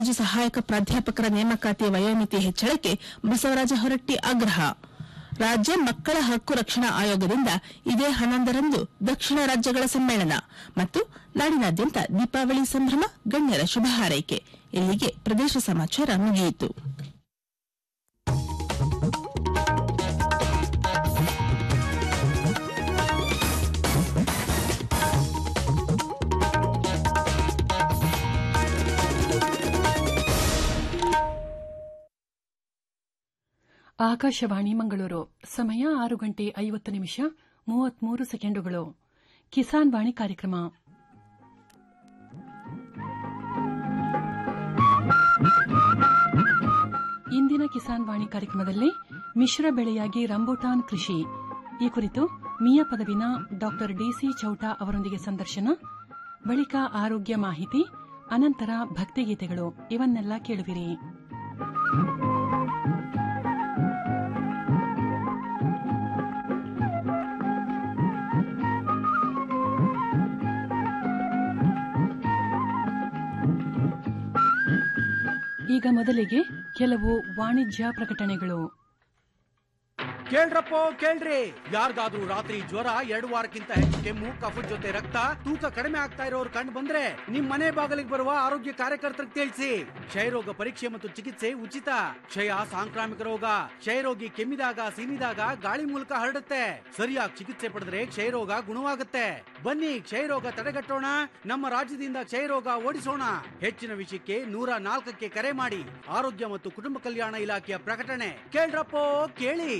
College ಸಹಾಯಕ ಪ್ರಾಧ್ಯಾಪಕರ ನೇಮಕಾತಿ ವಯೋಮಿತಿ ಹೆಚ್ಚಳಕ್ಕೆ ಬಸವರಾಜ ಹೊರಟ್ಟಿ ಆಗ್ರಹ ರಾಜ್ಯ ಮಕ್ಕಳ ಹಕ್ಕು ರಕ್ಷಣಾ ಆಯೋಗದಿಂದ ಇದೇ ಹನ್ನೊಂದರಂದು ದಕ್ಷಿಣ ರಾಜ್ಯಗಳ ಸಮ್ಮೇಳನ ಮತ್ತು ನಾಡಿನಾದ್ಯಂತ ದೀಪಾವಳಿ ಸಂಭ್ರಮ ಗಣ್ಯರ ಶುಭ ಹಾರೈಕೆ ಇಲ್ಲಿಗೆ ಪ್ರದೇಶ ಸಮಾಚಾರ ಮುಗಿಯಿತು ಆಕಾಶವಾಣಿ ಮಂಗಳೂರು ಸಮಯ ಆರು ಗಂಟೆ ಐವತ್ತು ನಿಮಿಷ ಮೂವತ್ಮೂರು ಸೆಕೆಂಡುಗಳು ಕಿಸಾನ್ ವಾಣಿ ಕಾರ್ಯಕ್ರಮ ಇಂದಿನ ಕಿಸಾನ್ ವಾಣಿ ಕಾರ್ಯಕ್ರಮದಲ್ಲಿ ಮಿಶ್ರ ಬೆಳೆಯಾಗಿ ರಂಬುಟಾನ್ ಕೃಷಿ ಈ ಕುರಿತು ಮಿಯ ಪದವಿನ ಡಾಕ್ಟರ್ ಡಿಸಿ ಚೌಟಾ ಅವರೊಂದಿಗೆ ಸಂದರ್ಶನ ಬಳಿಕ ಆರೋಗ್ಯ ಮಾಹಿತಿ ಅನಂತರ ಭಕ್ತಿಗೀತೆಗಳು ಇವನ್ನೆಲ್ಲ ಕೇಳುವಿರಿ ಈಗ ಮೊದಲಿಗೆ ಕೆಲವು ವಾಣಿಜ್ಯ ಪ್ರಕಟಣೆಗಳು ಕೇಳ್ರಪ್ಪೋ ಕೇಳ್ರಿ ಯಾರಿಗಾದ್ರೂ ರಾತ್ರಿ ಜ್ವರ ಎರಡು ವಾರಕ್ಕಿಂತ ಹೆಚ್ಚು ಕೆಮ್ಮು ಕಫದ ಜೊತೆ ರಕ್ತ ತೂಕ ಕಡಿಮೆ ಆಗ್ತಾ ಇರೋರು ಕಂಡು ಬಂದ್ರೆ ನಿಮ್ ಮನೆ ಬಾಗಿಲಿಗೆ ಬರುವ ಆರೋಗ್ಯ ಕಾರ್ಯಕರ್ತರಿಗೆ ತಿಳಿಸಿ ಕ್ಷಯರೋಗ ಪರೀಕ್ಷೆ ಮತ್ತು ಚಿಕಿತ್ಸೆ ಉಚಿತ ಕ್ಷಯ ಸಾಂಕ್ರಾಮಿಕ ರೋಗ ಕ್ಷಯರೋಗಿ ಕೆಮ್ಮಿದಾಗ ಸೀನಿದಾಗ ಗಾಳಿ ಮೂಲಕ ಹರಡುತ್ತೆ ಸರಿಯಾಗಿ ಚಿಕಿತ್ಸೆ ಪಡೆದ್ರೆ ಕ್ಷಯರೋಗ ಗುಣವಾಗುತ್ತೆ ಬನ್ನಿ ಕ್ಷಯರೋಗ ತಡೆಗಟ್ಟೋಣ ನಮ್ಮ ರಾಜ್ಯದಿಂದ ಕ್ಷಯರೋಗ ಓಡಿಸೋಣ ಹೆಚ್ಚಿನ ವಿಷಯಕ್ಕೆ ನೂರ ನಾಲ್ಕಕ್ಕೆ ಕರೆ ಮಾಡಿ ಆರೋಗ್ಯ ಮತ್ತು ಕುಟುಂಬ ಕಲ್ಯಾಣ ಇಲಾಖೆಯ ಪ್ರಕಟಣೆ ಕೇಳ್ರಪ್ಪೋ ಕೇಳಿ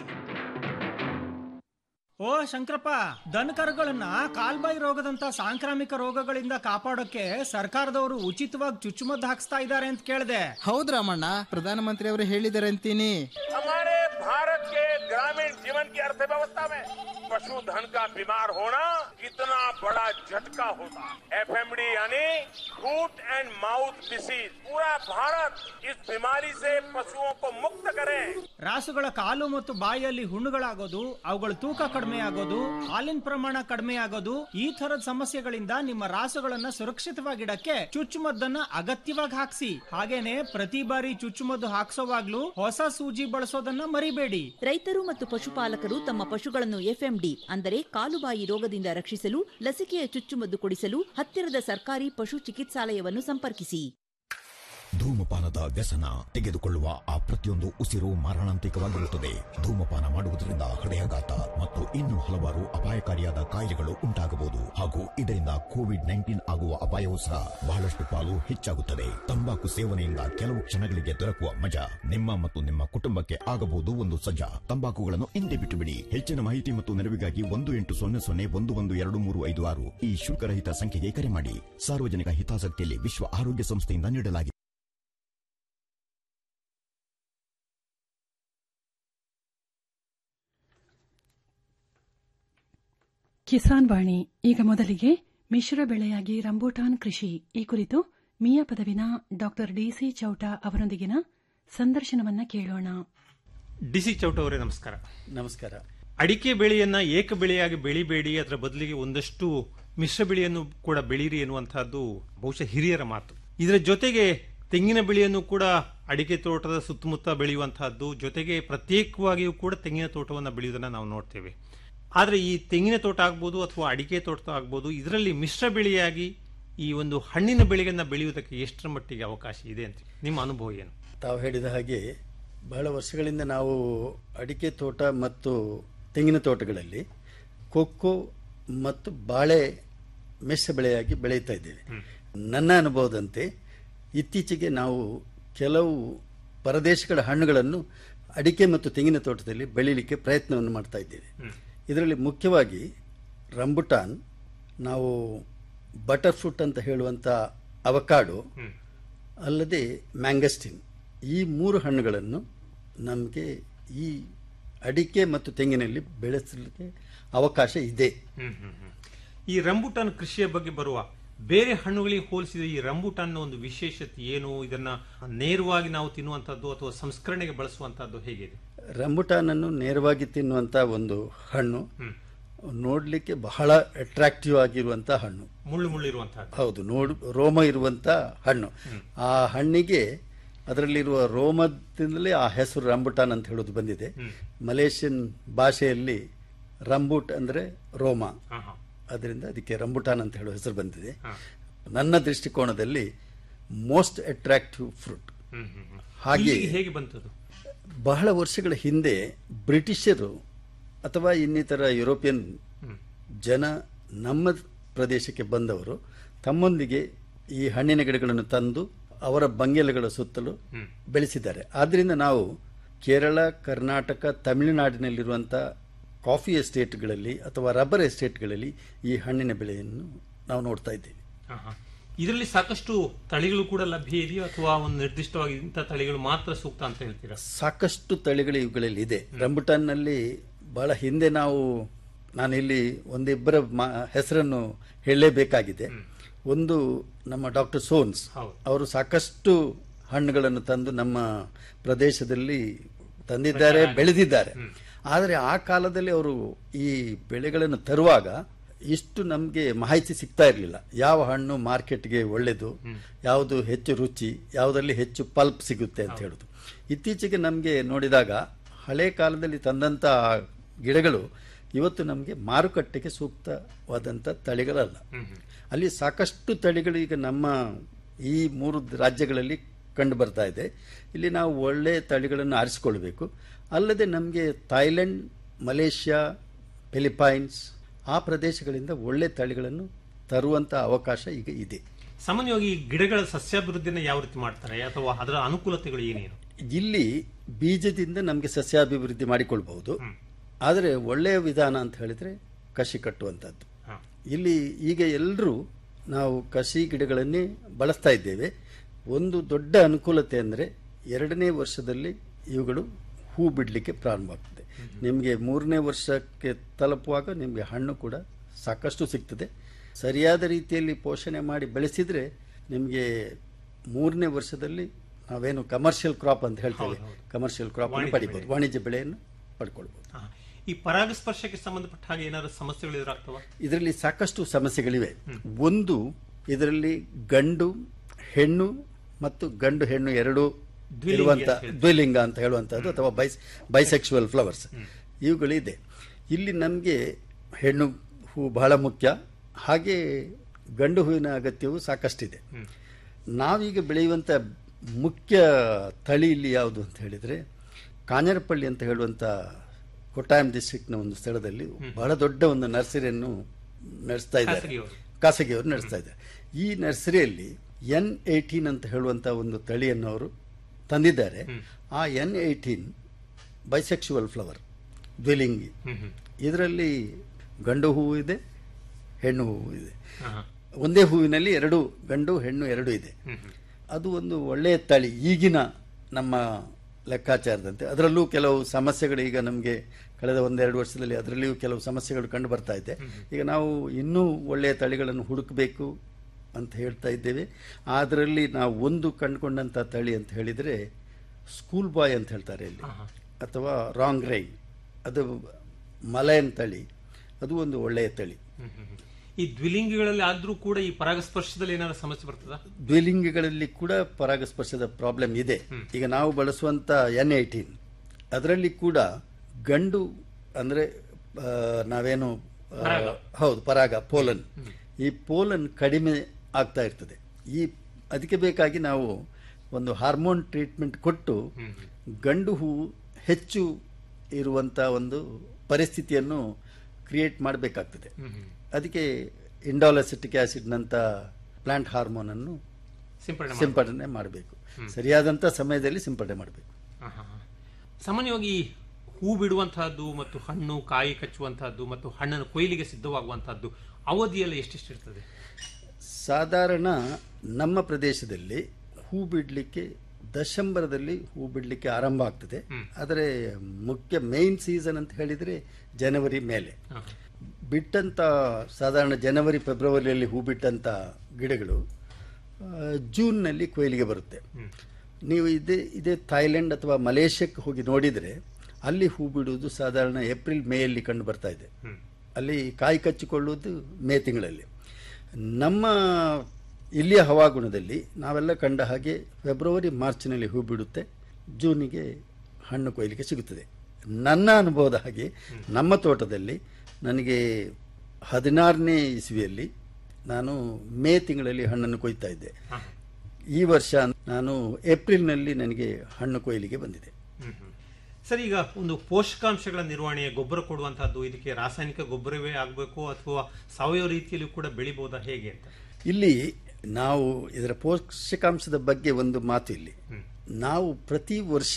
ಓ ಶಂಕರಪ್ಪ ದನಕರುಗಳನ್ನ ಕಾಲ್ಬಾಯಿ ರೋಗದಂತ ಸಾಂಕ್ರಾಮಿಕ ರೋಗಗಳಿಂದ ಕಾಪಾಡೋಕೆ ಸರ್ಕಾರದವರು ಉಚಿತವಾಗಿ ಚುಚ್ಚುಮದ್ದು ಹಾಕ್ಸ್ತಾ ಇದ್ದಾರೆ ಅಂತ ಕೇಳಿದೆ ಹೌದ್ ರಾಮಣ್ಣ ಪ್ರಧಾನಮಂತ್ರಿ ಅವರು ಹೇಳಿದ್ದಾರೆ ಅಂತೀನಿ हमारे भारत के ग्रामीण जीवन की अर्थव्यवस्था में पशुधन का बीमार होना कितना बड़ा झटका होता एफएमडी यानी फूट एंड माउथ डिसीज पूरा भारत इस बीमारी से पशुओं को मुक्त करे ರಾಸುಗಳ ಕಾಲು ಮತ್ತು ಬಾಯಿಯಲ್ಲಿ ಹುಣ್ಣುಗಳಾಗೋದು ಅವುಗಳ ತೂಕ ಕಡಿಮೆ ಆಗೋದು ಹಾಲಿನ ಪ್ರಮಾಣ ಕಡಿಮೆ ಆಗೋದು ಈ ತರದ ಸಮಸ್ಯೆಗಳಿಂದ ನಿಮ್ಮ ರಾಸುಗಳನ್ನ ಸುರಕ್ಷಿತವಾಗಿಡಕ್ಕೆ ಚುಚ್ಚುಮದ್ದನ್ನ ಅಗತ್ಯವಾಗಿ ಹಾಕ್ಸಿ ಹಾಗೇನೆ ಪ್ರತಿ ಬಾರಿ ಚುಚ್ಚುಮದ್ದು ಹಾಕ್ಸೋವಾಗ್ಲೂ ಹೊಸ ಸೂಜಿ ಬಳಸೋದನ್ನ ಮರಿಬೇಡಿ ರೈತರು ಮತ್ತು ಪಶುಪಾಲಕರು ತಮ್ಮ ಪಶುಗಳನ್ನು ಎಫ್ಎಂಡಿ ಅಂದರೆ ಕಾಲುಬಾಯಿ ರೋಗದಿಂದ ರಕ್ಷಿಸಲು ಲಸಿಕೆಯ ಚುಚ್ಚುಮದ್ದು ಕೊಡಿಸಲು ಹತ್ತಿರದ ಸರ್ಕಾರಿ ಪಶು ಚಿಕಿತ್ಸಾಲಯವನ್ನು ಸಂಪರ್ಕಿಸಿ ಧೂಮಪಾನದ ವ್ಯಸನ ತೆಗೆದುಕೊಳ್ಳುವ ಆ ಪ್ರತಿಯೊಂದು ಉಸಿರು ಮಾರಣಾಂತಿಕವಾಗಿರುತ್ತದೆ ಧೂಮಪಾನ ಮಾಡುವುದರಿಂದ ಹೃದಯಾಘಾತ ಮತ್ತು ಇನ್ನೂ ಹಲವಾರು ಅಪಾಯಕಾರಿಯಾದ ಕಾಯಿಲೆಗಳು ಉಂಟಾಗಬಹುದು ಹಾಗೂ ಇದರಿಂದ ಕೋವಿಡ್ ನೈನ್ಟೀನ್ ಆಗುವ ಅಪಾಯವೂ ಸಹ ಬಹಳಷ್ಟು ಪಾಲು ಹೆಚ್ಚಾಗುತ್ತದೆ ತಂಬಾಕು ಸೇವನೆಯಿಂದ ಕೆಲವು ಕ್ಷಣಗಳಿಗೆ ದೊರಕುವ ಮಜಾ ನಿಮ್ಮ ಮತ್ತು ನಿಮ್ಮ ಕುಟುಂಬಕ್ಕೆ ಆಗಬಹುದು ಒಂದು ಸಜ್ಜಾ ತಂಬಾಕುಗಳನ್ನು ಹಿಂದೆ ಬಿಟ್ಟು ಬಿಡಿ ಹೆಚ್ಚಿನ ಮಾಹಿತಿ ಮತ್ತು ನೆರವಿಗಾಗಿ ಒಂದು ಎಂಟು ಸೊನ್ನೆ ಸೊನ್ನೆ ಒಂದು ಒಂದು ಎರಡು ಮೂರು ಐದು ಆರು ಈ ಶುಲ್ಕರಹಿತ ಸಂಖ್ಯೆಗೆ ಕರೆ ಮಾಡಿ ಸಾರ್ವಜನಿಕ ಹಿತಾಸಕ್ತಿಯಲ್ಲಿ ವಿಶ್ವ ಆರೋಗ್ಯ ಸಂಸ್ಥೆಯಿಂದ ನೀಡಲಾಗಿದೆ ಕಿಸಾನ್ ವಾಣಿ ಈಗ ಮೊದಲಿಗೆ ಮಿಶ್ರ ಬೆಳೆಯಾಗಿ ರಂಬೂಟಾನ್ ಕೃಷಿ ಈ ಕುರಿತು ಮಿಯ ಪದವಿನ ಡಾಕ್ಟರ್ ಡಿಸಿ ಚೌಟಾ ಅವರೊಂದಿಗಿನ ಸಂದರ್ಶನವನ್ನ ಕೇಳೋಣ ಡಿಸಿ ಚೌಟ ಅವರೇ ನಮಸ್ಕಾರ ನಮಸ್ಕಾರ ಅಡಿಕೆ ಬೆಳೆಯನ್ನ ಏಕ ಬೆಳೆಯಾಗಿ ಬೆಳಿಬೇಡಿ ಅದರ ಬದಲಿಗೆ ಒಂದಷ್ಟು ಮಿಶ್ರ ಬೆಳೆಯನ್ನು ಕೂಡ ಬೆಳೀರಿ ಎನ್ನುವಂತಹದ್ದು ಬಹುಶಃ ಹಿರಿಯರ ಮಾತು ಇದರ ಜೊತೆಗೆ ತೆಂಗಿನ ಬೆಳೆಯನ್ನು ಕೂಡ ಅಡಿಕೆ ತೋಟದ ಸುತ್ತಮುತ್ತ ಬೆಳೆಯುವಂತಹದ್ದು ಜೊತೆಗೆ ಪ್ರತ್ಯೇಕವಾಗಿಯೂ ಕೂಡ ತೆಂಗಿನ ತೋಟವನ್ನು ಬೆಳೆಯುವುದನ್ನು ನಾವು ನೋಡ್ತೇವೆ ಆದರೆ ಈ ತೆಂಗಿನ ತೋಟ ಆಗ್ಬೋದು ಅಥವಾ ಅಡಿಕೆ ತೋಟ ಆಗ್ಬೋದು ಇದರಲ್ಲಿ ಮಿಶ್ರ ಬೆಳೆಯಾಗಿ ಈ ಒಂದು ಹಣ್ಣಿನ ಬೆಳೆಗಳನ್ನ ಬೆಳೆಯುವುದಕ್ಕೆ ಎಷ್ಟರ ಮಟ್ಟಿಗೆ ಅವಕಾಶ ಇದೆ ಅಂತ ನಿಮ್ಮ ಅನುಭವ ಏನು ತಾವು ಹೇಳಿದ ಹಾಗೆ ಬಹಳ ವರ್ಷಗಳಿಂದ ನಾವು ಅಡಿಕೆ ತೋಟ ಮತ್ತು ತೆಂಗಿನ ತೋಟಗಳಲ್ಲಿ ಕೊಕ್ಕೋ ಮತ್ತು ಬಾಳೆ ಮಿಶ್ರ ಬೆಳೆಯಾಗಿ ಬೆಳೀತಾ ಇದ್ದೇವೆ ನನ್ನ ಅನುಭವದಂತೆ ಇತ್ತೀಚೆಗೆ ನಾವು ಕೆಲವು ಪರದೇಶಗಳ ಹಣ್ಣುಗಳನ್ನು ಅಡಿಕೆ ಮತ್ತು ತೆಂಗಿನ ತೋಟದಲ್ಲಿ ಬೆಳೀಲಿಕ್ಕೆ ಪ್ರಯತ್ನವನ್ನು ಮಾಡ್ತಾ ಇದ್ದೇವೆ ಇದರಲ್ಲಿ ಮುಖ್ಯವಾಗಿ ರಂಬುಟಾನ್ ನಾವು ಬಟರ್ ಫ್ರೂಟ್ ಅಂತ ಹೇಳುವಂಥ ಅವಕಾಡೋ ಅಲ್ಲದೆ ಮ್ಯಾಂಗಸ್ಟಿನ್ ಈ ಮೂರು ಹಣ್ಣುಗಳನ್ನು ನಮಗೆ ಈ ಅಡಿಕೆ ಮತ್ತು ತೆಂಗಿನಲ್ಲಿ ಬೆಳೆಸಲಿಕ್ಕೆ ಅವಕಾಶ ಇದೆ ಈ ರಂಬುಟಾನ್ ಕೃಷಿಯ ಬಗ್ಗೆ ಬರುವ ಬೇರೆ ಹಣ್ಣುಗಳಿಗೆ ಹೋಲಿಸಿದ ಈ ರಂಬುಟಾನ್ನ ಒಂದು ವಿಶೇಷತೆ ಏನು ಇದನ್ನ ನೇರವಾಗಿ ನಾವು ತಿನ್ನುವಂತದ್ದು ಅಥವಾ ಸಂಸ್ಕರಣೆಗೆ ಬಳಸುವಂತದ್ದು ಹೇಗಿದೆ ರಂಬುಟಾನನ್ನು ನೇರವಾಗಿ ತಿನ್ನುವಂಥ ಒಂದು ಹಣ್ಣು ನೋಡಲಿಕ್ಕೆ ಬಹಳ ಅಟ್ರಾಕ್ಟಿವ್ ಆಗಿರುವಂಥ ಹಣ್ಣು ಮುಳ್ಳು ಮುಳ್ಳಿರುವಂತಹದ್ದು ಹೌದು ನೋಡು ರೋಮ ಇರುವಂಥ ಹಣ್ಣು ಆ ಹಣ್ಣಿಗೆ ಅದರಲ್ಲಿರುವ ರೋಮದಿಂದಲೇ ಆ ಹೆಸರು ರಂಬುಟಾನ್ ಅಂತ ಹೇಳೋದು ಬಂದಿದೆ ಮಲೇಷಿಯನ್ ಭಾಷೆಯಲ್ಲಿ ರಂಬುಟ್ ಅಂದರೆ ರೋಮ ಹಾ, ಹಾ. ಅದರಿಂದ ಅದಕ್ಕೆ ರಂಬುಟಾನ್ ಅಂತ ಹೇಳೋ ಹೆಸರು ಬಂದಿದೆ ನನ್ನ ದೃಷ್ಟಿಕೋನದಲ್ಲಿ most attractive fruit hmm, hmm, hmm. ಹಾಗೆ ಇಲ್ಲಿಗೆ ಹೇಗೆ ಬಂತದು ಬಹಳ ವರ್ಷಗಳ ಹಿಂದೆ ಬ್ರಿಟಿಷರು ಅಥವಾ ಇನ್ನಿತರ ಯುರೋಪಿಯನ್ ಜನ ನಮ್ಮ ಪ್ರದೇಶಕ್ಕೆ ಬಂದವರು ತಮ್ಮೊಂದಿಗೆ ಈ ಹಣ್ಣಿನ ಗಿಡಗಳನ್ನು ತಂದು ಅವರ ಬಂಗೆಲೆಗಳ ಸುತ್ತಲೂ ಬೆಳೆಸಿದ್ದಾರೆ ಆದ್ದರಿಂದ ನಾವು ಕೇರಳ ಕರ್ನಾಟಕ ತಮಿಳುನಾಡಿನಲ್ಲಿರುವಂಥ ಕಾಫಿ ಎಸ್ಟೇಟ್ಗಳಲ್ಲಿ ಅಥವಾ ರಬ್ಬರ್ ಎಸ್ಟೇಟ್ಗಳಲ್ಲಿ ಈ ಹಣ್ಣಿನ ಬೆಳೆಯನ್ನು ನಾವು ನೋಡ್ತಾ ಇದ್ದೇವೆ ಹಾ, ಹಾ. ಇದರಲ್ಲಿ ಸಾಕಷ್ಟು ತಳಿಗಳು ಕೂಡ ಲಭ್ಯ ಇದೆಯೋ ಅಥವಾ ಒಂದು ನಿರ್ದಿಷ್ಟವಾಗಿ ಇಂಥ ತಳಿಗಳು ಮಾತ್ರ ಸೂಕ್ತ ಅಂತ ಹೇಳ್ತೀರಾ ಸಾಕಷ್ಟು ತಳಿಗಳು ಇವುಗಳಲ್ಲಿ ಇದೆ ರಂಬುಟಾನ್ನಲ್ಲಿ ಬಹಳ ಹಿಂದೆ ನಾವು ನಾನಿಲ್ಲಿ ಒಂದಿಬ್ಬರ ಮಾ- ಹೆಸರನ್ನು ಹೇಳಲೇಬೇಕಾಗಿದೆ ಒಂದು ನಮ್ಮ ಡಾಕ್ಟರ್ ಸೋನ್ಸ್ ಅವರು ಸಾಕಷ್ಟು ಹಣ್ಣುಗಳನ್ನು ತಂದು ನಮ್ಮ ಪ್ರದೇಶದಲ್ಲಿ ತಂದಿದ್ದಾರೆ ಬೆಳೆದಿದ್ದಾರೆ ಆದರೆ ಆ ಕಾಲದಲ್ಲಿ ಅವರು ಈ ಬೆಳೆಗಳನ್ನು ತರುವಾಗ ಇಷ್ಟು ನಮಗೆ ಮಾಹಿತಿ ಸಿಗ್ತಾ ಇರಲಿಲ್ಲ ಯಾವ ಹಣ್ಣು ಮಾರ್ಕೆಟ್ಗೆ ಒಳ್ಳೆಯದು ಯಾವುದು ಹೆಚ್ಚು ರುಚಿ ಯಾವುದರಲ್ಲಿ ಹೆಚ್ಚು ಪಲ್ಪ್ ಸಿಗುತ್ತೆ ಅಂತ ಹೇಳೋದು ಇತ್ತೀಚೆಗೆ ನಮಗೆ ನೋಡಿದಾಗ ಹಳೆ ಕಾಲದಲ್ಲಿ ತಂದಂಥ ಗಿಡಗಳು ಇವತ್ತು ನಮಗೆ ಮಾರುಕಟ್ಟೆಗೆ ಸೂಕ್ತವಾದಂಥ ತಳಿಗಳಲ್ಲ ಅಲ್ಲಿ ಸಾಕಷ್ಟು ತಳಿಗಳು ಈಗ ನಮ್ಮ ಈ ಮೂರು ರಾಜ್ಯಗಳಲ್ಲಿ ಕಂಡು ಬರ್ತಾ ಇದೆ ಇಲ್ಲಿ ನಾವು ಒಳ್ಳೆಯ ತಳಿಗಳನ್ನು ಆರಿಸಿಕೊಳ್ಬೇಕು ಅಲ್ಲದೆ ನಮಗೆ ಥೈಲ್ಯಾಂಡ್ ಮಲೇಷ್ಯಾ ಫಿಲಿಪೈನ್ಸ್ ಆ ಪ್ರದೇಶಗಳಿಂದ ಒಳ್ಳೆ ತಳಿಗಳನ್ನು ತರುವಂಥ ಅವಕಾಶ ಈಗ ಇದೆ ಸಾಮಾನ್ಯವಾಗಿ ಈ ಗಿಡಗಳ ಸಸ್ಯಾಭಿವೃದ್ಧಿನ ಯಾವ ರೀತಿ ಮಾಡ್ತಾರೆ ಅಥವಾ ಅದರ ಅನುಕೂಲತೆಗಳು ಏನೇನು ಇಲ್ಲಿ ಬೀಜದಿಂದ ನಮಗೆ ಸಸ್ಯಾಭಿವೃದ್ಧಿ ಮಾಡಿಕೊಳ್ಬಹುದು ಆದರೆ ಒಳ್ಳೆಯ ವಿಧಾನ ಅಂತ ಹೇಳಿದ್ರೆ ಕಸಿ ಕಟ್ಟುವಂಥದ್ದು ಇಲ್ಲಿ ಈಗ ಎಲ್ಲರೂ ನಾವು ಕಸಿ ಗಿಡಗಳನ್ನೇ ಬಳಸ್ತಾ ಇದ್ದೇವೆ ಒಂದು ದೊಡ್ಡ ಅನುಕೂಲತೆ ಅಂದರೆ ಎರಡನೇ ವರ್ಷದಲ್ಲಿ ಇವುಗಳು ಹೂ ಬಿಡಲಿಕ್ಕೆ ಪ್ರಾರಂಭವಾಗ್ತದೆ ನಿಮಗೆ ಮೂರನೇ ವರ್ಷಕ್ಕೆ ತಲುಪುವಾಗ ನಿಮಗೆ ಹಣ್ಣು ಕೂಡ ಸಾಕಷ್ಟು ಸಿಗ್ತದೆ ಸರಿಯಾದ ರೀತಿಯಲ್ಲಿ ಪೋಷಣೆ ಮಾಡಿ ಬೆಳೆಸಿದರೆ ನಿಮಗೆ ಮೂರನೇ ವರ್ಷದಲ್ಲಿ ನಾವೇನು ಕಮರ್ಷಿಯಲ್ ಕ್ರಾಪ್ ಅಂತ ಹೇಳ್ತೇವೆ ಕಮರ್ಷಿಯಲ್ ಕ್ರಾಪ್ ವಾಣಿಜ್ಯ ಪಡಿಬಹುದು ವಾಣಿಜ್ಯ ಬೆಳೆಯನ್ನು ಪಡ್ಕೊಳ್ಬಹುದು ಹಾ. ಈ ಪರಾಗಸ್ಪರ್ಶಕ್ಕೆ ಸಂಬಂಧಪಟ್ಟ ಹಾಗೆ ಏನಾದ್ರು ಸಮಸ್ಯೆಗಳು ಎದುರಾಗ್ತವ ಇದರಲ್ಲಿ ಸಾಕಷ್ಟು ಸಮಸ್ಯೆಗಳಿವೆ ಒಂದು ಇದರಲ್ಲಿ ಗಂಡು ಹೆಣ್ಣು ಮತ್ತು ಗಂಡು ಹೆಣ್ಣು ಎರಡು ದ್ವಿಲಿಂಗಿ ಇರುವಂತ ಅಂತ ಹೇಳ್ತೀವಿ. ದ್ವಿಲಿಂಗ ಅಂತ ಹೇಳುವಂತಹದ್ದು ಅಥವಾ ಬೈಸ್ ಬೈಸೆಕ್ಸುವಲ್ ಫ್ಲವರ್ಸ್ ಇವುಗಳಿದೆ ಇಲ್ಲಿ ನಮಗೆ ಹೆಣ್ಣು ಹೂ ಬಹಳ ಮುಖ್ಯ ಹಾಗೆ ಗಂಡು ಹೂವಿನ ಅಗತ್ಯವು ಸಾಕಷ್ಟಿದೆ ನಾವೀಗ ಬೆಳೆಯುವಂಥ ಮುಖ್ಯ ತಳಿ ಇಲ್ಲಿ ಯಾವುದು ಅಂತ ಹೇಳಿದರೆ ಕಾಂಜರಪಳ್ಳಿ ಅಂತ ಹೇಳುವಂಥ ಕೊಟ್ಟಾಯಂ ಡಿಸ್ಟ್ರಿಕ್ಟ್ನ ಒಂದು ಸ್ಥಳದಲ್ಲಿ ಬಹಳ ದೊಡ್ಡ ಒಂದು ನರ್ಸರಿಯನ್ನು ನಡೆಸ್ತಾ ಇದ್ದಾರೆ ಖಾಸಗಿಯವರು. ಖಾಸಗಿಯವರು ನಡೆಸ್ತಾ ಇದ್ದಾರೆ ಈ ನರ್ಸರಿಯಲ್ಲಿ ಎನ್ ಏಯ್ಟೀನ್ ಅಂತ ಹೇಳುವಂಥ ಒಂದು ತಳಿಯನ್ನು ಅವರು ತಂದಿದ್ದಾರೆ ಆ ಎನ್ ಏಯ್ಟೀನ್ ಬೈಸೆಕ್ಸುವಲ್ ಫ್ಲವರ್ ದ್ವಿಲಿಂಗಿ ಇದರಲ್ಲಿ ಗಂಡು ಹೂವು ಇದೆ ಹೆಣ್ಣು ಹೂವು ಇದೆ ಒಂದೇ ಹೂವಿನಲ್ಲಿ ಎರಡು ಗಂಡು ಹೆಣ್ಣು ಎರಡು ಇದೆ ಅದು ಒಂದು ಒಳ್ಳೆಯ ತಳಿ ಈಗಿನ ನಮ್ಮ ಲೆಕ್ಕಾಚಾರದಂತೆ ಅದರಲ್ಲೂ ಕೆಲವು ಸಮಸ್ಯೆಗಳು ಈಗ ನಮಗೆ ಕಳೆದ ಒಂದೆರಡು ವರ್ಷದಲ್ಲಿ ಅದರಲ್ಲಿಯೂ ಕೆಲವು ಸಮಸ್ಯೆಗಳು ಕಂಡು ಬರ್ತಾ ಇದೆ ಈಗ ನಾವು ಇನ್ನೂ ಒಳ್ಳೆಯ ತಳಿಗಳನ್ನು ಹುಡುಕಬೇಕು ಅಂತ ಹೇಳ್ತಾ ಇದ್ದೇವೆ ಅದರಲ್ಲಿ ನಾವು ಒಂದು ಕಂಡುಕೊಂಡಂಥ ತಳಿ ಅಂತ ಹೇಳಿದರೆ ಸ್ಕೂಲ್ ಬಾಯ್ ಅಂತ ಹೇಳ್ತಾರೆ ಇಲ್ಲಿ ಅಥವಾ ರಾಂಗ್ ರೈನ್ ಅದು ಮಲಯನ್ ತಳಿ ಅದು ಒಂದು ಒಳ್ಳೆಯ ತಳಿ ಈ ದ್ವಿಲಿಂಗಿಗಳಲ್ಲಿ ಆದ್ರೂ ಕೂಡ ಈ ಪರಾಗಸ್ಪರ್ಶದಲ್ಲಿ ಏನಾದ್ರು ಸಮಸ್ಯೆ ಬರ್ತದ ದ್ವಿಲಿಂಗಿಗಳಲ್ಲಿ ಕೂಡ ಪರಾಗಸ್ಪರ್ಶದ ಪ್ರಾಬ್ಲಮ್ ಇದೆ ಈಗ ನಾವು ಬಳಸುವಂತ ಎನ್ ಏಯ್ಟೀನ್ ಅದರಲ್ಲಿ ಕೂಡ ಗಂಡು ಅಂದ್ರೆ ಆ, ನಾವೇನು ಆ, ಹೌದು ಪರಾಗ ಪೋಲನ್ ಈ ಪೋಲನ್ ಕಡಿಮೆ ಆಗ್ತಾ ಇರ್ತದೆ ಈ ಅದಕ್ಕೆ ಬೇಕಾಗಿ ನಾವು ಒಂದು ಹಾರ್ಮೋನ್ ಟ್ರೀಟ್ಮೆಂಟ್ ಕೊಟ್ಟು ಗಂಡು ಹೂವು ಹೆಚ್ಚು ಇರುವಂತ ಒಂದು ಪರಿಸ್ಥಿತಿಯನ್ನು ಕ್ರಿಯೇಟ್ ಮಾಡಬೇಕಾಗ್ತದೆ ಅದಕ್ಕೆ ಇಂಡಾಲಸಿಟಿಕ್ ಆಸಿಡ್ನಂತ ಪ್ಲಾಂಟ್ ಹಾರ್ಮೋನ್ ಅನ್ನು ಸಿಂಪಡಣೆ ಸಿಂಪಡಣೆ ಮಾಡಬೇಕು ಸರಿಯಾದಂಥ ಸಮಯದಲ್ಲಿ ಸಿಂಪಡಣೆ ಮಾಡಬೇಕು ಸಾಮಾನ್ಯವಾಗಿ ಹೂ ಬಿಡುವಂತಹದ್ದು ಮತ್ತು ಹಣ್ಣು ಕಾಯಿ ಕಚ್ಚುವಂತಹದ್ದು ಮತ್ತು ಹಣ್ಣನ್ನು ಕೊಯ್ಲಿಗೆ ಸಿದ್ಧವಾಗುವಂತಹದ್ದು ಅವಧಿಯಲ್ಲಿ ಎಷ್ಟೆಷ್ಟು ಇರ್ತದೆ ಸಾಧಾರಣ ನಮ್ಮ ಪ್ರದೇಶದಲ್ಲಿ ಹೂ ಬಿಡಲಿಕ್ಕೆ ದಶಂಬರದಲ್ಲಿ ಹೂ ಬಿಡಲಿಕ್ಕೆ ಆರಂಭ ಆಗ್ತದೆ ಆದರೆ ಮುಖ್ಯ ಮೇನ್ ಸೀಸನ್ ಅಂತ ಹೇಳಿದರೆ ಜನವರಿ ಮೇಲೆ ಬಿಟ್ಟಂತ ಸಾಧಾರಣ ಜನವರಿ ಫೆಬ್ರವರಿಯಲ್ಲಿ ಹೂ ಬಿಟ್ಟಂತ ಗಿಡಗಳು ಆ, ಜೂನ್ನಲ್ಲಿ ಕೊಯ್ಲಿಗೆ ಬರುತ್ತೆ ನೀವು ಇದೇ ಇದೇ ಥೈಲ್ಯಾಂಡ್ ಅಥವಾ ಮಲೇಷ್ಯಾಕ್ಕೆ ಹೋಗಿ ನೋಡಿದರೆ ಅಲ್ಲಿ ಹೂ ಬಿಡುವುದು ಸಾಧಾರಣ ಏಪ್ರಿಲ್ ಮೇಯಲ್ಲಿ ಕಂಡು ಬರ್ತಾ ಇದೆ ಅಲ್ಲಿ ಕಾಯಿ ಕಚ್ಚಿಕೊಳ್ಳುವುದು ಮೇ ತಿಂಗಳಲ್ಲಿ ನಮ್ಮ ಇಲ್ಲಿಯ ಹವಾಗುಣದಲ್ಲಿ ನಾವೆಲ್ಲ ಕಂಡ ಹಾಗೆ ಫೆಬ್ರವರಿ ಮಾರ್ಚ್ನಲ್ಲಿ ಹೂ ಬಿಡುತ್ತೆ ಜೂನಿಗೆ ಹಣ್ಣು ಕೊಯ್ಲಿಕ್ಕೆ ಸಿಗುತ್ತದೆ ನನ್ನ ಅನುಭವದ ಹಾಗೆ ನಮ್ಮ ತೋಟದಲ್ಲಿ ನನಗೆ ಹದಿನಾರನೇ ಇಸ್ವಿಯಲ್ಲಿ ನಾನು ಮೇ ತಿಂಗಳಲ್ಲಿ ಹಣ್ಣನ್ನು ಕೊಯ್ತಾ ಇದ್ದೆ ಈ ವರ್ಷ ನಾನು ಏಪ್ರಿಲ್ನಲ್ಲಿ ನನಗೆ ಹಣ್ಣು ಕೊಯ್ಲಿಗೆ ಬಂದಿದೆ ಸರ್ ಈಗ ಒಂದು ಪೋಷಕಾಂಶಗಳ ನಿರ್ವಹಣೆ ಗೊಬ್ಬರ ಕೊಡುವಂತಹದ್ದು ಇದಕ್ಕೆ ರಾಸಾಯನಿಕ ಗೊಬ್ಬರವೇ ಆಗಬೇಕು ಅಥವಾ ಸಾವಯವ ರೀತಿಯಲ್ಲಿ ಕೂಡ ಬೆಳಿಬಹುದಾ ಹೇಗೆ ಅಂತ ಇಲ್ಲಿ ನಾವು ಇದರ ಪೋಷಕಾಂಶದ ಬಗ್ಗೆ ಒಂದು ಮಾತು ಇಲ್ಲಿ ನಾವು ಪ್ರತಿ ವರ್ಷ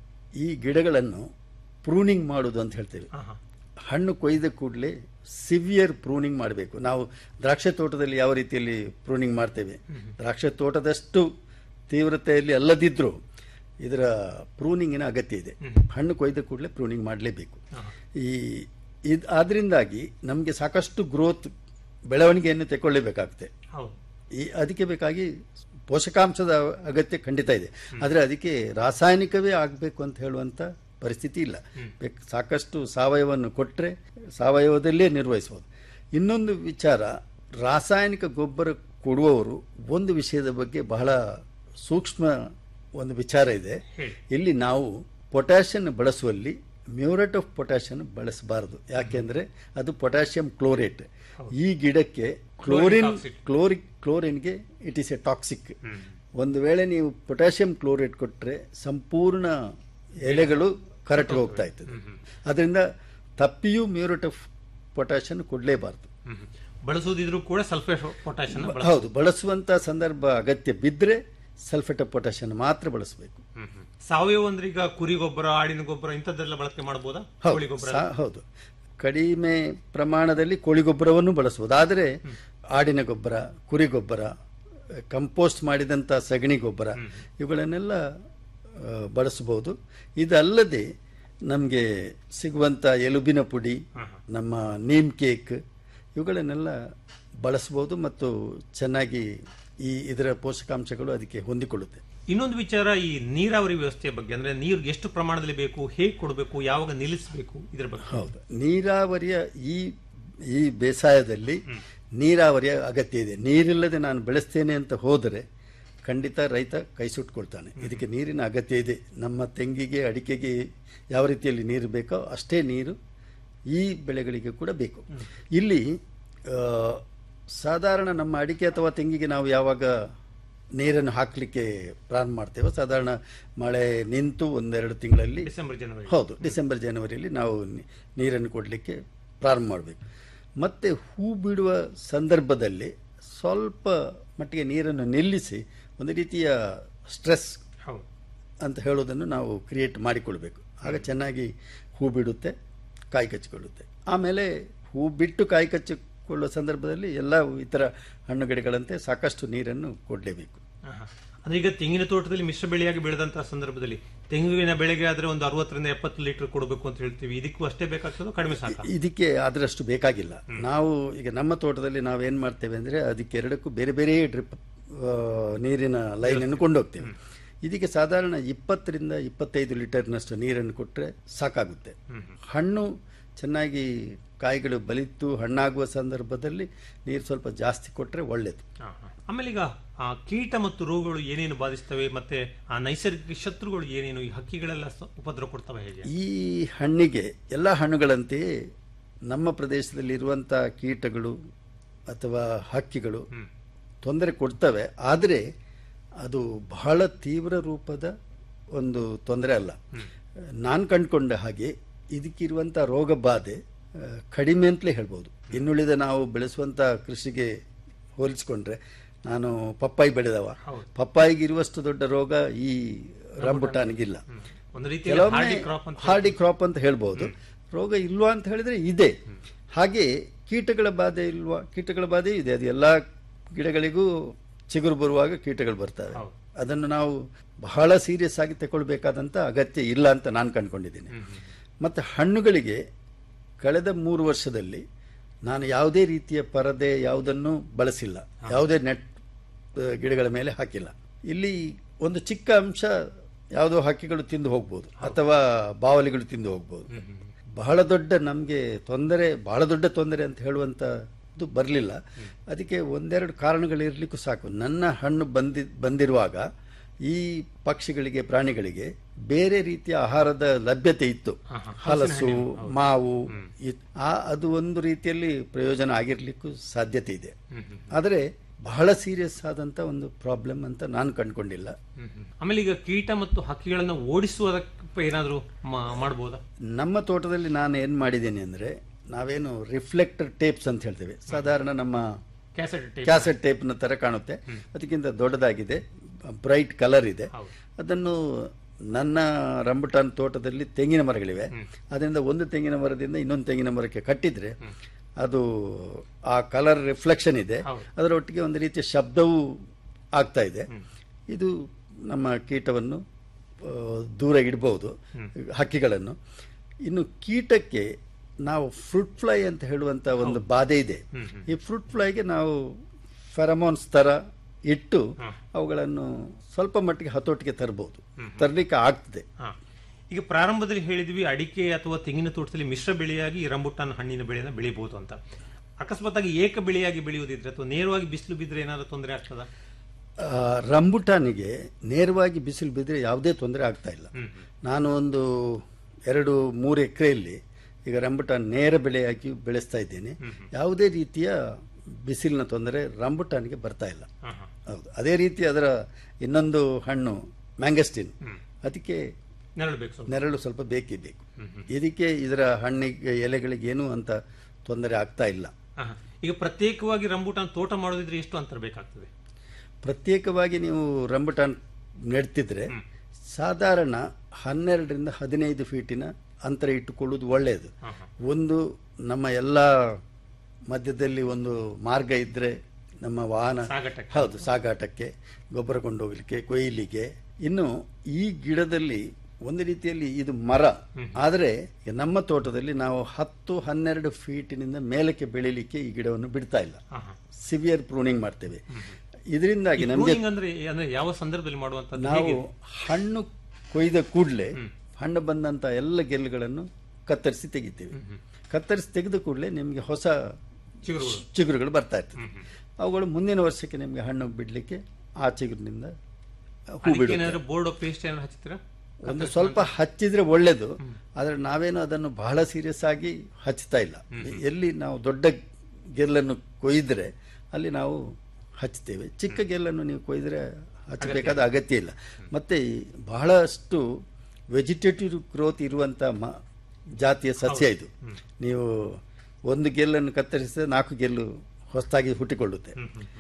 ಈ ಗಿಡಗಳನ್ನು ಪ್ರೂನಿಂಗ್ ಮಾಡೋದು ಅಂತ ಹೇಳ್ತೇವೆ ಹಣ್ಣು ಕೊಯ್ದ ಕೂಡಲೇ ಸಿವಿಯರ್ ಪ್ರೂನಿಂಗ್ ಮಾಡಬೇಕು ನಾವು ದ್ರಾಕ್ಷಿ ತೋಟದಲ್ಲಿ ಯಾವ ರೀತಿಯಲ್ಲಿ ಪ್ರೂನಿಂಗ್ ಮಾಡ್ತೇವೆ ದ್ರಾಕ್ಷಿ ತೋಟದಷ್ಟು ತೀವ್ರತೆಯಲ್ಲಿ ಅಲ್ಲದಿದ್ರೂ ಇದರ ಪ್ರೂನಿಂಗಿನ ಅಗತ್ಯ ಇದೆ ಹಣ್ಣು ಕೊಯ್ದ ಕೂಡಲೇ ಪ್ರೂನಿಂಗ್ ಮಾಡಲೇಬೇಕು ಈ ಇದು ಆದ್ರಿಂದಾಗಿ ನಮಗೆ ಸಾಕಷ್ಟು ಗ್ರೋತ್ ಬೆಳವಣಿಗೆಯನ್ನು ತೆಕ್ಕೊಳ್ಳೇಬೇಕಾಗುತ್ತೆ ಹೌದು ಈ ಅದಕ್ಕೆ ಬೇಕಾಗಿ ಪೋಷಕಾಂಶದ ಅಗತ್ಯ ಖಂಡಿತ ಇದೆ ಆದರೆ ಅದಕ್ಕೆ ರಾಸಾಯನಿಕವೇ ಆಗಬೇಕು ಅಂತ ಹೇಳುವಂತ ಪರಿಸ್ಥಿತಿ ಇಲ್ಲ ಬೇಕ್- ಸಾಕಷ್ಟು ಸಾವಯವವನ್ನು ಕೊಟ್ಟರೆ ಸಾವಯವದಲ್ಲೇ ನಿರ್ವಹಿಸಬಹುದು ಇನ್ನೊಂದು ವಿಚಾರ ರಾಸಾಯನಿಕ ಗೊಬ್ಬರ ಕೊಡುವವರು ಒಂದು ವಿಷಯದ ಬಗ್ಗೆ ಬಹಳ ಸೂಕ್ಷ್ಮ ಒಂದು ವಿಚಾರ ಇದೆ ಇಲ್ಲಿ ನಾವು ಪೊಟ್ಯಾಷಿಯನ್ ಬಳಸುವಲ್ಲಿ ಮ್ಯೂರೇಟ್ ಆಫ್ ಪೊಟ್ಯಾಷಿಯನ್ ಬಳಸಬಾರದು ಯಾಕೆಂದ್ರೆ ಅದು ಪೊಟ್ಯಾಷಿಯಂ ಕ್ಲೋರೇಟ್ ಈ ಗಿಡಕ್ಕೆ ಕ್ಲೋರಿನ್ ಕ್ಲೋರಿಕ್ ಕ್ಲೋರಿನ್ಗೆ ಇಟ್ ಈಸ್ ಎ ಟಾಕ್ಸಿಕ್ ಒಂದು ವೇಳೆ ನೀವು ಪೊಟ್ಯಾಷಿಯಂ ಕ್ಲೋರೇಟ್ ಕೊಟ್ಟರೆ ಸಂಪೂರ್ಣ ಎಲೆಗಳು ಕರೆಕ್ಟ್ ಹೋಗ್ತಾ ಇರ್ತದೆ ಅದರಿಂದ ತಪ್ಪಿಯೂ ಮ್ಯೂರೇಟ್ ಆಫ್ ಪೊಟ್ಯಾಷಿಯನ್ ಕೊಡಲೇಬಾರದು ಬಳಸುವುದಿದ್ರು ಕೂಡ ಸಲ್ಫೇಟ್ ಪೊಟ್ಯಾಷಿಯಂ ಹೌದು ಬಳಸುವಂತ ಸಂದರ್ಭ ಅಗತ್ಯ ಬಿದ್ದರೆ ಸಲ್ಫೇಟ್ ಆಫ್ ಪೊಟ್ಯಾಷಿಯನ್ ಮಾತ್ರ ಬಳಸಬೇಕು ಸಾವಯವ ಅಂದ್ರೆ ಈಗ ಕುರಿ ಗೊಬ್ಬರ ಆಡಿನ ಗೊಬ್ಬರ ಇಂಥದ್ದೆಲ್ಲ ಬಳಕೆ ಮಾಡಬಹುದಾ ಕೋಳಿ ಗೊಬ್ಬರ ಸಾ- ಹೌದು ಕಡಿಮೆ ಪ್ರಮಾಣದಲ್ಲಿ ಕೋಳಿ ಗೊಬ್ಬರವನ್ನು ಬಳಸಬಹುದು ಆದರೆ ಆಡಿನ ಗೊಬ್ಬರ ಕುರಿ ಗೊಬ್ಬರ ಕಂಪೋಸ್ಟ್ ಮಾಡಿದಂಥ ಸಗಣಿ ಗೊಬ್ಬರ ಇವುಗಳನ್ನೆಲ್ಲ ಆ, ಬಳಸಬಹುದು ಇದಲ್ಲದೆ ನಮಗೆ ಸಿಗುವಂಥ ಎಲುಬಿನ ಪುಡಿ ನಮ್ಮ ನೀಮ್ ಕೇಕ್ ಇವುಗಳನ್ನೆಲ್ಲ ಬಳಸಬಹುದು ಮತ್ತು ಚೆನ್ನಾಗಿ ಈ ಇದರ ಪೋಷಕಾಂಶಗಳು ಅದಕ್ಕೆ ಹೊಂದಿಕೊಳ್ಳುತ್ತೆ ಇನ್ನೊಂದು ವಿಚಾರ ಈ ನೀರಾವರಿ ವ್ಯವಸ್ಥೆಯ ಬಗ್ಗೆ ಅಂದ್ರೆ ನೀರು ಎಷ್ಟು ಪ್ರಮಾಣದಲ್ಲಿ ಬೇಕು ಹೇಗೆ ಕೊಡಬೇಕು ಯಾವಾಗ ನಿಲ್ಲಿಸಬೇಕು ಇದರ ಬಗ್ಗೆ ಹೌದು ನೀರಾವರಿಯ ಈ ಈ ಬೇಸಾಯದಲ್ಲಿ ನೀರಾವರಿಯ ಅಗತ್ಯ ಇದೆ ನೀರಿಲ್ಲದೆ ನಾನು ಬೆಳೆಸ್ತೇನೆ ಅಂತ ಹೋದರೆ ಖಂಡಿತ ರೈತ ಕೈ ಸುಟ್ಕೊಳ್ತಾನೆ ಇದಕ್ಕೆ ನೀರಿನ ಅಗತ್ಯ ಇದೆ ನಮ್ಮ ತೆಂಗಿಗೆ ಅಡಿಕೆಗೆ ಯಾವ ರೀತಿಯಲ್ಲಿ ನೀರು ಬೇಕೋ ಅಷ್ಟೇ ನೀರು ಈ ಬೆಳೆಗಳಿಗೆ ಕೂಡ ಬೇಕು ಇಲ್ಲಿ ಆ, ಸಾಧಾರಣ ನಮ್ಮ ಅಡಿಕೆ ಅಥವಾ ತೆಂಗಿಗೆ ನಾವು ಯಾವಾಗ ನೀರನ್ನು ಹಾಕಲಿಕ್ಕೆ ಪ್ರಾರಂಭ ಮಾಡ್ತೇವೆ ಸಾಧಾರಣ ಮಳೆ ನಿಂತು ಒಂದೆರಡು ತಿಂಗಳಲ್ಲಿ ಡಿಸೆಂಬರ್ ಜನವರಿ ಹೌದು ಡಿಸೆಂಬರ್ ಜನವರಿಯಲ್ಲಿ ನಾವು ನೀ- ನೀರನ್ನು ಕೊಡಲಿಕ್ಕೆ ಪ್ರಾರಂಭ ಮಾಡಬೇಕು ಮತ್ತೆ ಹೂ ಬಿಡುವ ಸಂದರ್ಭದಲ್ಲಿ ಸ್ವಲ್ಪ ಮಟ್ಟಿಗೆ ನೀರನ್ನು ನಿಲ್ಲಿಸಿ ಒಂದು ರೀತಿಯ ಸ್ಟ್ರೆಸ್ ಹೌದು ಅಂತ ಹೇಳೋದನ್ನು ನಾವು ಕ್ರಿಯೇಟ್ ಮಾಡಿಕೊಳ್ಬೇಕು ಆಗ ಚೆನ್ನಾಗಿ ಹೂ ಬಿಡುತ್ತೆ ಕಾಯಿ ಕಚ್ಚಿಕೊಳ್ಳುತ್ತೆ ಆಮೇಲೆ ಹೂ ಬಿಟ್ಟು ಕಾಯಿ ಕಚ್ಚಿಕೊಳ್ಳುವ ಸಂದರ್ಭದಲ್ಲಿ ಎಲ್ಲ ಇತರ ಹಣ್ಣುಗಿಡಗಳಂತೆ ಸಾಕಷ್ಟು ನೀರನ್ನು ಕೊಡಲೇಬೇಕು ಆಹಾ. ಅಂದ್ರೆ ಈಗ ತೆಂಗಿನ ತೋಟದಲ್ಲಿ ಮಿಶ್ರ ಬೆಳೆಯಾಗಿ ಬೆಳೆದಂತಹ ಸಂದರ್ಭದಲ್ಲಿ ತೆಂಗಿನ ಬೆಳೆಗೆ ಆದ್ರೆ ಒಂದು ಅರವತ್ತರಿಂದ ಎಪ್ಪತ್ತು ಲೀಟರ್ ಕೊಡಬೇಕು ಅಂತ ಹೇಳ್ತೀವಿ ಇದಕ್ಕೂ ಅಷ್ಟೇ ಬೇಕಾಗ್ತದೆ ಕಡಿಮೆ ಸಾಕ ಇದಕ್ಕೆ ಆದರಷ್ಟು ಬೇಕಾಗಿಲ್ಲ ನಾವು ಈಗ ನಮ್ಮ ತೋಟದಲ್ಲಿ ನಾವು ಏನ್ ಮಾಡ್ತೇವೆ ಅಂದ್ರೆ ಅದಕ್ಕೆ ಎರಡಕ್ಕೂ ಬೇರೆ ಬೇರೆ ಡ್ರಿಪ್ ನೀರಿನ ಲೈನ್ ಅನ್ನು ಕೊಂಡೋಗ್ತೇವೆ ಇದಕ್ಕೆ ಸಾಧಾರಣ ಇಪ್ಪತ್ತರಿಂದ ಇಪ್ಪತ್ತೈದು ಲೀಟರ್ನಷ್ಟು ನೀರನ್ನು ಕೊಟ್ಟರೆ ಸಾಕಾಗುತ್ತೆ ಹಣ್ಣು ಚೆನ್ನಾಗಿ ಕಾಯಿಗಳು ಬಲಿತು ಹಣ್ಣಾಗುವ ಸಂದರ್ಭದಲ್ಲಿ ನೀರು ಸ್ವಲ್ಪ ಜಾಸ್ತಿ ಕೊಟ್ಟರೆ ಒಳ್ಳೆಯದು ಆಹಾ. ಆಮೇಲೆ ಈಗ ಆ, ಕೀಟ ಮತ್ತು ರೋಗಗಳು ಏನೇನು ಬಾಧಿಸ್ತವೆ ಮತ್ತೆ ಆ ನೈಸರ್ಗಿಕ ಶತ್ರುಗಳು ಏನೇನು ಈ ಹಕ್ಕಿಗಳೆಲ್ಲ ಸ- ಉಪದ್ರ ಕೊಡ್ತವೆ ಹೇಗೆ ಈ ಹಣ್ಣಿಗೆ ಎಲ್ಲ ಹಣ್ಣುಗಳಂತೆಯೇ ನಮ್ಮ ಪ್ರದೇಶದಲ್ಲಿ ಇರುವಂಥ ಕೀಟಗಳು ಅಥವಾ ಹಕ್ಕಿಗಳು ತೊಂದರೆ ಕೊಡ್ತವೆ ಆದರೆ ಅದು ಬಹಳ ತೀವ್ರ ರೂಪದ ಒಂದು ತೊಂದರೆ ಅಲ್ಲ ನಾನು ಕಂಡುಕೊಂಡ ಹಾಗೆ ಇದಕ್ಕಿರುವಂಥ ರೋಗ ಬಾಧೆ ಆ, ಕಡಿಮೆ ಅಂತಲೇ ಹೇಳ್ಬೋದು ಇನ್ನುಳಿದ ನಾವು ಬೆಳೆಸುವಂಥ ಕೃಷಿಗೆ ಹೋಲಿಸಿಕೊಂಡ್ರೆ ನಾನು ಪಪ್ಪಾಯಿ ಬೆಳೆದವ ಪಪ್ಪಾಯಿಗೆ ಇರುವಷ್ಟು ದೊಡ್ಡ ರೋಗ ಈ ರಂಬುಟಾನಿಗಿಲ್ಲ ಒಂದು ರೀತಿಯಲ್ಲಿ hardy crop ಅಂತ ಹಾರ್ಡಿ ಕ್ರಾಪ್ ಅಂತ ಹೇಳ್ಬೋದು ರೋಗ ಇಲ್ವಾ ಅಂತ ಹೇಳಿದ್ರೆ ಇದೆ ಹಾಗೆ ಕೀಟಗಳ ಬಾಧೆ ಇಲ್ವಾ ಕೀಟಗಳ ಬಾಧೆ ಇದೆ ಅದು ಎಲ್ಲ ಗಿಡಗಳಿಗೂ ಚಿಗುರು ಬರುವಾಗ ಕೀಟಗಳು ಬರ್ತವೆ ಅದನ್ನು ನಾವು ಬಹಳ ಸೀರಿಯಸ್ ಆಗಿ ತಗೊಳ್ಬೇಕಾದಂತ ಅಗತ್ಯ ಇಲ್ಲ ಅಂತ ನಾನು ಕಂಡುಕೊಂಡಿದ್ದೀನಿ ಮತ್ತೆ ಹಣ್ಣುಗಳಿಗೆ ಕಳೆದ ಮೂರು ವರ್ಷದಲ್ಲಿ ನಾನು ಯಾವುದೇ ರೀತಿಯ ಪರದೆ ಯಾವುದನ್ನು ಬಳಸಿಲ್ಲ ಯಾವುದೇ ನೆಟ್ ಆ, ಗಿಡಗಳ ಮೇಲೆ ಹಾಕಿಲ್ಲ ಇಲ್ಲಿ ಒಂದು ಚಿಕ್ಕ ಅಂಶ ಯಾವುದೋ ಹಕ್ಕಿಗಳು ತಿಂದು ಹೋಗ್ಬೋದು ಅಥವಾ ಬಾವಲಿಗಳು ತಿಂದು ಹೋಗ್ಬೋದು ಬಹಳ ದೊಡ್ಡ ನಮಗೆ ತೊಂದರೆ ಬಹಳ ದೊಡ್ಡ ತೊಂದರೆ ಅಂತ ಹೇಳುವಂಥದ್ದು ಬರಲಿಲ್ಲ ಅದಕ್ಕೆ ಒಂದೆರಡು ಕಾರಣಗಳಿರಲಿಕ್ಕೂ ಸಾಕು ನನ್ನ ಹಣ್ಣು ಬಂದಿ ಬಂದಿರುವಾಗ ಈ ಪಕ್ಷಿಗಳಿಗೆ ಪ್ರಾಣಿಗಳಿಗೆ ಬೇರೆ ರೀತಿಯ ಆಹಾರದ ಲಭ್ಯತೆ ಇತ್ತು ಹಲಸು ಮಾವು ಇತ್- ಆ ಅದು ಒಂದು ರೀತಿಯಲ್ಲಿ ಪ್ರಯೋಜನ ಆಗಿರ್ಲಿಕ್ಕೂ ಸಾಧ್ಯತೆ ಇದೆ ಆದರೆ ಬಹಳ ಸೀರಿಯಸ್ ಆದಂತ ಒಂದು ಪ್ರಾಬ್ಲಮ್ ಅಂತ ನಾನು ಕಂಡುಕೊಂಡಿಲ್ಲ ಆಮೇಲೆ ಈಗ ಕೀಟ ಮತ್ತು ಹಕ್ಕಿಗಳನ್ನ ಓಡಿಸುವುದಕ್ಕೆ ಏನಾದರೂ ಮಾಡಬಹುದಾ ನಮ್ಮ ತೋಟದಲ್ಲಿ ನಾನು ಏನು ಮಾಡಿದ್ದೇನೆ ಅಂದರೆ ನಾವೇನು ರಿಫ್ಲೆಕ್ಟರ್ ಟೇಪ್ಸ್ ಅಂತ ಹೇಳ್ತೇವೆ ಸಾಧಾರಣ ನಮ್ಮ ಕ್ಯಾಸೆಟ್ ಟೇಪ್. ಕ್ಯಾಸೆಟ್ ಟೇಪ್ನ ಥರ ಕಾಣುತ್ತೆ ಅದಕ್ಕಿಂತ ದೊಡ್ಡದಾಗಿದೆ ಬ್ರೈಟ್ ಕಲರ್ ಇದೆ ಅದನ್ನು ನನ್ನ ರಂಬುಟಾನ್ ತೋಟದಲ್ಲಿ ತೆಂಗಿನ ಮರಗಳಿವೆ ಅದರಿಂದ ಒಂದು ತೆಂಗಿನ ಮರದಿಂದ ಇನ್ನೊಂದು ತೆಂಗಿನ ಮರಕ್ಕೆ ಕಟ್ಟಿದ್ರೆ ಅದು ಆ ಕಲರ್ ರಿಫ್ಲೆಕ್ಷನ್ ಇದೆ ಅದರ ಒಟ್ಟಿಗೆ ಒಂದು ರೀತಿಯ ಶಬ್ದವೂ ಆಗ್ತಾ ಇದೆ ಇದು ನಮ್ಮ ಕೀಟವನ್ನು ಆ, ದೂರ ಇಡಬಹುದು ಹಕ್ಕಿಗಳನ್ನು ಇನ್ನು ಕೀಟಕ್ಕೆ ನಾವು ಫ್ರೂಟ್ ಫ್ಲೈ ಅಂತ ಹೇಳುವಂತ ಒಂದು ಬಾಧೆ ಇದೆ ಈ ಫ್ರೂಟ್ ಫ್ಲೈಗೆ ನಾವು ಫೆರಮೋನ್ಸ್ ತರ ಇಟ್ಟು ಅವುಗಳನ್ನು ಸ್ವಲ್ಪ ಮಟ್ಟಿಗೆ ಹತೋಟಿಗೆ ತರಬಹುದು ತರಲಿಕ್ಕೆ ಆಗ್ತದೆ ಹಾ. ಈಗ ಪ್ರಾರಂಭದಲ್ಲಿ ಹೇಳಿದ್ವಿ ಅಡಿಕೆ ಅಥವಾ ತೆಂಗಿನ ತೋಟದಲ್ಲಿ ಮಿಶ್ರ ಬೆಳೆಯಾಗಿ ಈ ರಂಬುಟಾನ್ ಹಣ್ಣಿನ ಬೆಳೆಯನ್ನು ಬೆಳಿಬಹುದು ಅಂತ ಅಕಸ್ಮಾತ್ ಆಗಿ ಏಕ ಬೆಳೆಯಾಗಿ ಬೆಳೆಯುವುದಿದ್ರೆ ಅಥವಾ ನೇರವಾಗಿ ಬಿಸಿಲು ಬಿದ್ದರೆ ಏನಾದರೂ ತೊಂದರೆ ಆಗ್ತದಾ ಆ, ರಂಬುಟಾನಿಗೆ ನೇರವಾಗಿ ಬಿಸಿಲು ಬಿದ್ದರೆ ಯಾವುದೇ ತೊಂದರೆ ಆಗ್ತಾ ಇಲ್ಲ ನಾನು ಒಂದು ಎರಡು ಮೂರು ಎಕರೆಯಲ್ಲಿ ಈಗ ರಂಬುಟಾನ್ ನೇರ ಬೆಳೆಯಾಗಿ ಬೆಳೆಸ್ತಾ ಇದ್ದೇನೆ ಯಾವುದೇ ರೀತಿಯ ಬಿಸಿಲಿನ ತೊಂದರೆ ರಂಬುಟಾನಿಗೆ ಬರ್ತಾ ಇಲ್ಲ ಹೌದು ಅದೇ ರೀತಿ ಅದರ ಇನ್ನೊಂದು ಹಣ್ಣು ಮ್ಯಾಂಗಸ್ಟಿನ್ ಅದಕ್ಕೆ ನೆರಳು ಬೇಕು ಸ್ವಲ್ಪ. ನೆರಳು ಸ್ವಲ್ಪ ಬೇಕೇ ಬೇಕು ಇದಕ್ಕೆ ಇದರ ಹಣ್ಣಿಗೆ ಎಲೆಗಳಿಗೆ ಏನೂ ಅಂತ ತೊಂದರೆ ಆಗ್ತಾ ಇಲ್ಲ ಆಹಾ. ಈಗ ಪ್ರತ್ಯೇಕವಾಗಿ ರಂಬುಟಾನ್ ತೋಟ ಮಾಡೋದಿದ್ರೆ ಎಷ್ಟು ಅಂತರ ಬೇಕಾಗ್ತದೆ ಪ್ರತ್ಯೇಕವಾಗಿ ನೀವು ರಂಬುಟಾನ್ ನೆಡ್ತಿದ್ರೆ ಸಾಧಾರಣ ಹನ್ನೆರಡರಿಂದ ಹದಿನೈದು ಫೀಟಿನ ಅಂತರ ಇಟ್ಟುಕೊಳ್ಳುವುದು ಒಳ್ಳೆಯದು ಒಂದು ನಮ್ಮ ಎಲ್ಲ ಮಧ್ಯದಲ್ಲಿ ಒಂದು ಮಾರ್ಗ ಇದ್ರೆ ನಮ್ಮ ವಾಹನ ಸಾಗಾಟಕ್ಕೆ. ಹೌದು ಸಾಗಾಟಕ್ಕೆ ಗೊಬ್ಬರ ಕೊಂಡೋಗ್ಲಿಕ್ಕೆ ಕೊಯ್ಲಿಗೆ ಇನ್ನು ಈ ಗಿಡದಲ್ಲಿ ಒಂದು ರೀತಿಯಲ್ಲಿ ಇದು ಮರ ಆದರೆ ನಮ್ಮ ತೋಟದಲ್ಲಿ ನಾವು ಹತ್ತು ಹನ್ನೆರಡು ಫೀಟಿನಿಂದ ಮೇಲಕ್ಕೆ ಬೆಳಿಲಿಕ್ಕೆ ಈ ಗಿಡವನ್ನು ಬಿಡ್ತಾ ಇಲ್ಲ ಸಿವಿಯರ್ ಪ್ರೂನಿಂಗ್ ಮಾಡ್ತೇವೆ ಇದರಿಂದಾಗಿ ನಮಗೆ Pruning ಅಂದ್ರೆ ಅಂದ್ರೆ ಯಾವ ಸಂದರ್ಭದಲ್ಲಿ ಮಾಡುವಂತದ್ದು ನಾವು ಹೇಗೆ? ಹಣ್ಣು ಕೊಯ್ದ ಕೂಡಲೇ ಹಣ್ಣು ಬಂದಂತ ಎಲ್ಲ ಗೆಲ್ಲುಗಳನ್ನು ಕತ್ತರಿಸಿ ತೆಗಿತೀವಿ ಕತ್ತರಿಸಿ ತೆಗೆದ ಕೂಡಲೇ ನಿಮಗೆ ಹೊಸ ಚಿಗುರುಗಳು. ಚಿಗುರುಗಳು ಬರ್ತಾ ಇರ್ತದೆ ಅವುಗಳು ಮುಂದಿನ ವರ್ಷಕ್ಕೆ ನಿಮಗೆ ಹಣ್ಣು ಬಿಡ್ಲಿಕ್ಕೆ ಆ ಚಿಗುರಿನಿಂದ ಹೂ ಅದಕ್ಕೆ ಬಿಡುತ್ತೆ ಏನಾದ್ರು ಬೋರ್ಡ್ ಆಫ್ ಪೇಸ್ಟ್ ಏನಾದ್ರು ಹಚ್ಚಿದ್ರ ಒಂದು ಸ್ವಲ್ಪ ಹಚ್ಚಿದ್ರೆ ಒಳ್ಳೇದು ಆದ್ರೆ ನಾವೇನು ಅದನ್ನು ಬಹಳ ಸೀರಿಯಸ್ ಆಗಿ ಹಚ್ತಾ ಇಲ್ಲ ಎಲ್ಲಿ ನಾವು ದೊಡ್ಡ ಗೆಲ್ಲನ್ನು ಕೊಯ್ದ್ರೆ ಅಲ್ಲಿ ನಾವು ಹಚ್ತೇವೆ ಚಿಕ್ಕ ಗೆಲ್ಲನ್ನು ನೀವು ಕೊಯ್ದ್ರೆ ಹಚ್ಚಬೇಕಾದ ಅಗತ್ಯ ಇಲ್ಲ ಮತ್ತೆ ಈ ಬಹಳಷ್ಟು ವೆಜಿಟೇಟಿವ್ ಗ್ರೋತ್ ಇರುವಂತ ಮ- ಜಾತಿಯ ಸಸ್ಯ ಇದು ನೀವು ಒಂದು ಗೆಲ್ಲನ್ನು ಕತ್ತರಿಸಿದ್ರೆ ನಾಲ್ಕು ಗೆಲ್ಲು ಹೊಸದಾಗಿ ಹುಟ್ಟಿಕೊಳ್ಳುತ್ತೆ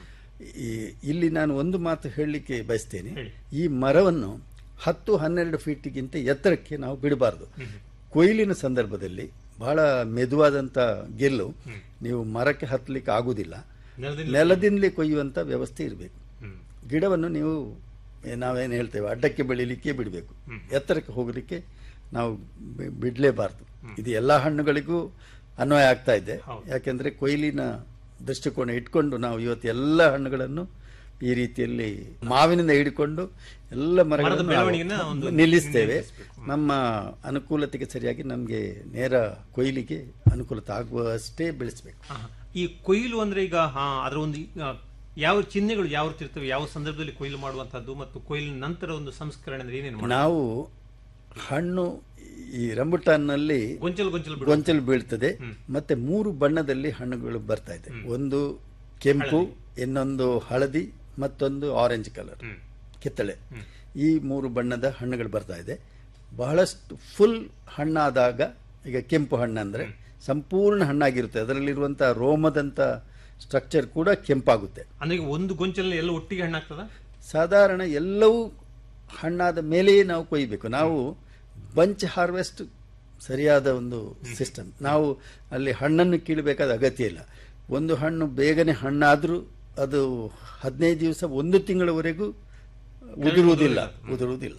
ಈ ಇಲ್ಲಿ ನಾನು ಒಂದು ಮಾತು ಹೇಳಲಿಕ್ಕೆ ಬಯಸ್ತೇನೆ ಈ ಮರವನ್ನು ಹತ್ತು ಹನ್ನೆರಡು ಫೀಟಿಗಿಂತ ಎತ್ತರಕ್ಕೆ ನಾವು ಬಿಡಬಾರದು ಕೊಯ್ಲಿನ ಸಂದರ್ಭದಲ್ಲಿ ಬಹಳ ಮೆದುವಾದಂತ ಗೆಲ್ಲು ನೀವು ಮರಕ್ಕೆ ಹತ್ತಲಿಕ್ಕೆ ಆಗುವುದಿಲ್ಲ ನೆಲದಿಂದ- ನೆಲದಿಂದಲೇ ಕೊಯ್ಯುವಂತ ವ್ಯವಸ್ಥೆ ಇರಬೇಕು ಗಿಡವನ್ನು ನೀವು ಏ- ನಾವೇನು ಹೇಳ್ತೇವೆ ಅಡ್ಡಕ್ಕೆ ಬೆಳಿಲಿಕ್ಕೆ ಬಿಡಬೇಕು ಎತ್ತರಕ್ಕೆ ಹೋಗಲಿಕ್ಕೆ ನಾವು ಬಿ- ಬಿಡ್ಲೇಬಾರ್ದು ಇದು ಎಲ್ಲಾ ಹಣ್ಣುಗಳಿಗೂ ಅನ್ವಯ ಆಗ್ತಾ ಇದೆ ಯಾಕೆಂದ್ರೆ ಕೊಯ್ಲಿನ ದೃಷ್ಟಿಕೋನ ಇಟ್ಕೊಂಡು ನಾವು ಇವತ್ತು ಎಲ್ಲ ಹಣ್ಣುಗಳನ್ನು ಈ ರೀತಿಯಲ್ಲಿ ಮಾವಿನಿಂದ ಹಿಡ್ಕೊಂಡು ಎಲ್ಲ ಮರಗಳನ್ನು ಬೆಳವಣಿಗೆನ ನಾವು ಒಂದು ನಿಲ್ಲಿಸ್ತೇವೆ ನಮ್ಮ ಅನುಕೂಲತೆಗೆ ಸರಿಯಾಗಿ ನಮಗೆ ನೇರ ಕೊಯ್ಲಿಗೆ ಅನುಕೂಲತೆ ಆಗುವಷ್ಟೇ ಬೆಳೆಸಬೇಕು ಆಹಾ. ಈ ಕೊಯ್ಲು ಅಂದ್ರೆ ಈಗ ಹಾ, ಅದರ ಒಂದು ಆ, ಯಾವ ಚಿಹ್ನೆಗಳು ಯಾವ ರೀತಿ ಇರ್ತವೆ ಯಾವ ಸಂದರ್ಭದಲ್ಲಿ ಕೊಯ್ಲು ಮಾಡುವಂತದ್ದು ಮತ್ತು ಕೊಯ್ಲಿನ ನಂತರ ಒಂದು ಸಂಸ್ಕರಣೆ ಅಂದ್ರೆ ಏನೇನು ಮಾಡ್ತಾರೆ? ನಾವು ಹಣ್ಣು ಈ ರಂಬುಟಾನ್ನಲ್ಲಿ ಗೊಂಚಲು ಗೊಂಚಲು ಬಿಡುವ- ಗೊಂಚಲು ಬೀಳ್ತದೆ ಮತ್ತೆ ಮೂರು ಬಣ್ಣದಲ್ಲಿ ಹಣ್ಣುಗಳು ಬರ್ತಾ ಇದೆ ಒಂದು ಕೆಂಪು ಇನ್ನೊಂದು ಹಳದಿ ಮತ್ತೊಂದು ಆರೆಂಜ್ ಕಲರ್ ಕಿತ್ತಳೆ ಈ ಮೂರು ಬಣ್ಣದ ಹಣ್ಣುಗಳು ಬರ್ತಾ ಇದೆ ಬಹಳಷ್ಟು ಫುಲ್ ಹಣ್ಣಾದಾಗ ಈಗ ಕೆಂಪು ಹಣ್ಣಂದ್ರೆ ಸಂಪೂರ್ಣ ಹಣ್ಣಾಗಿರುತ್ತೆ ಅದರಲ್ಲಿರುವಂತಹ ರೋಮದಂತ ಸ್ಟ್ರಕ್ಚರ್ ಕೂಡ ಕೆಂಪಾಗುತ್ತೆ ಅಂದ್ರೆ ಈಗ ಒಂದು ಗೊಂಚಲಲ್ಲಿ ಎಲ್ಲ ಒಟ್ಟಿಗೆ ಹಣ್ಣಾಗ್ತದ ಸಾಧಾರಣ ಎಲ್ಲವೂ ಹಣ್ಣಾದ ಮೇಲೆಯೇ ನಾವು ಕೊಯ್ಯಬೇಕು ನಾವು ಬಂಚ್ ಹಾರ್ವೆಸ್ಟ್ ಸರಿಯಾದ ಒಂದು ಸಿಸ್ಟಮ್ ನಾವು ಅಲ್ಲಿ ಹಣ್ಣನ್ನು ಕೀಳಬೇಕಾದ ಅಗತ್ಯ ಇಲ್ಲ ಒಂದು ಹಣ್ಣು ಬೇಗನೆ ಹಣ್ಣಾದರೂ ಅದು ಹದಿನೈದು ದಿವಸ ಒಂದು ತಿಂಗಳವರೆಗೂ ಉದುರುವುದಿಲ್ಲ ಉದುರುವುದಿಲ್ಲ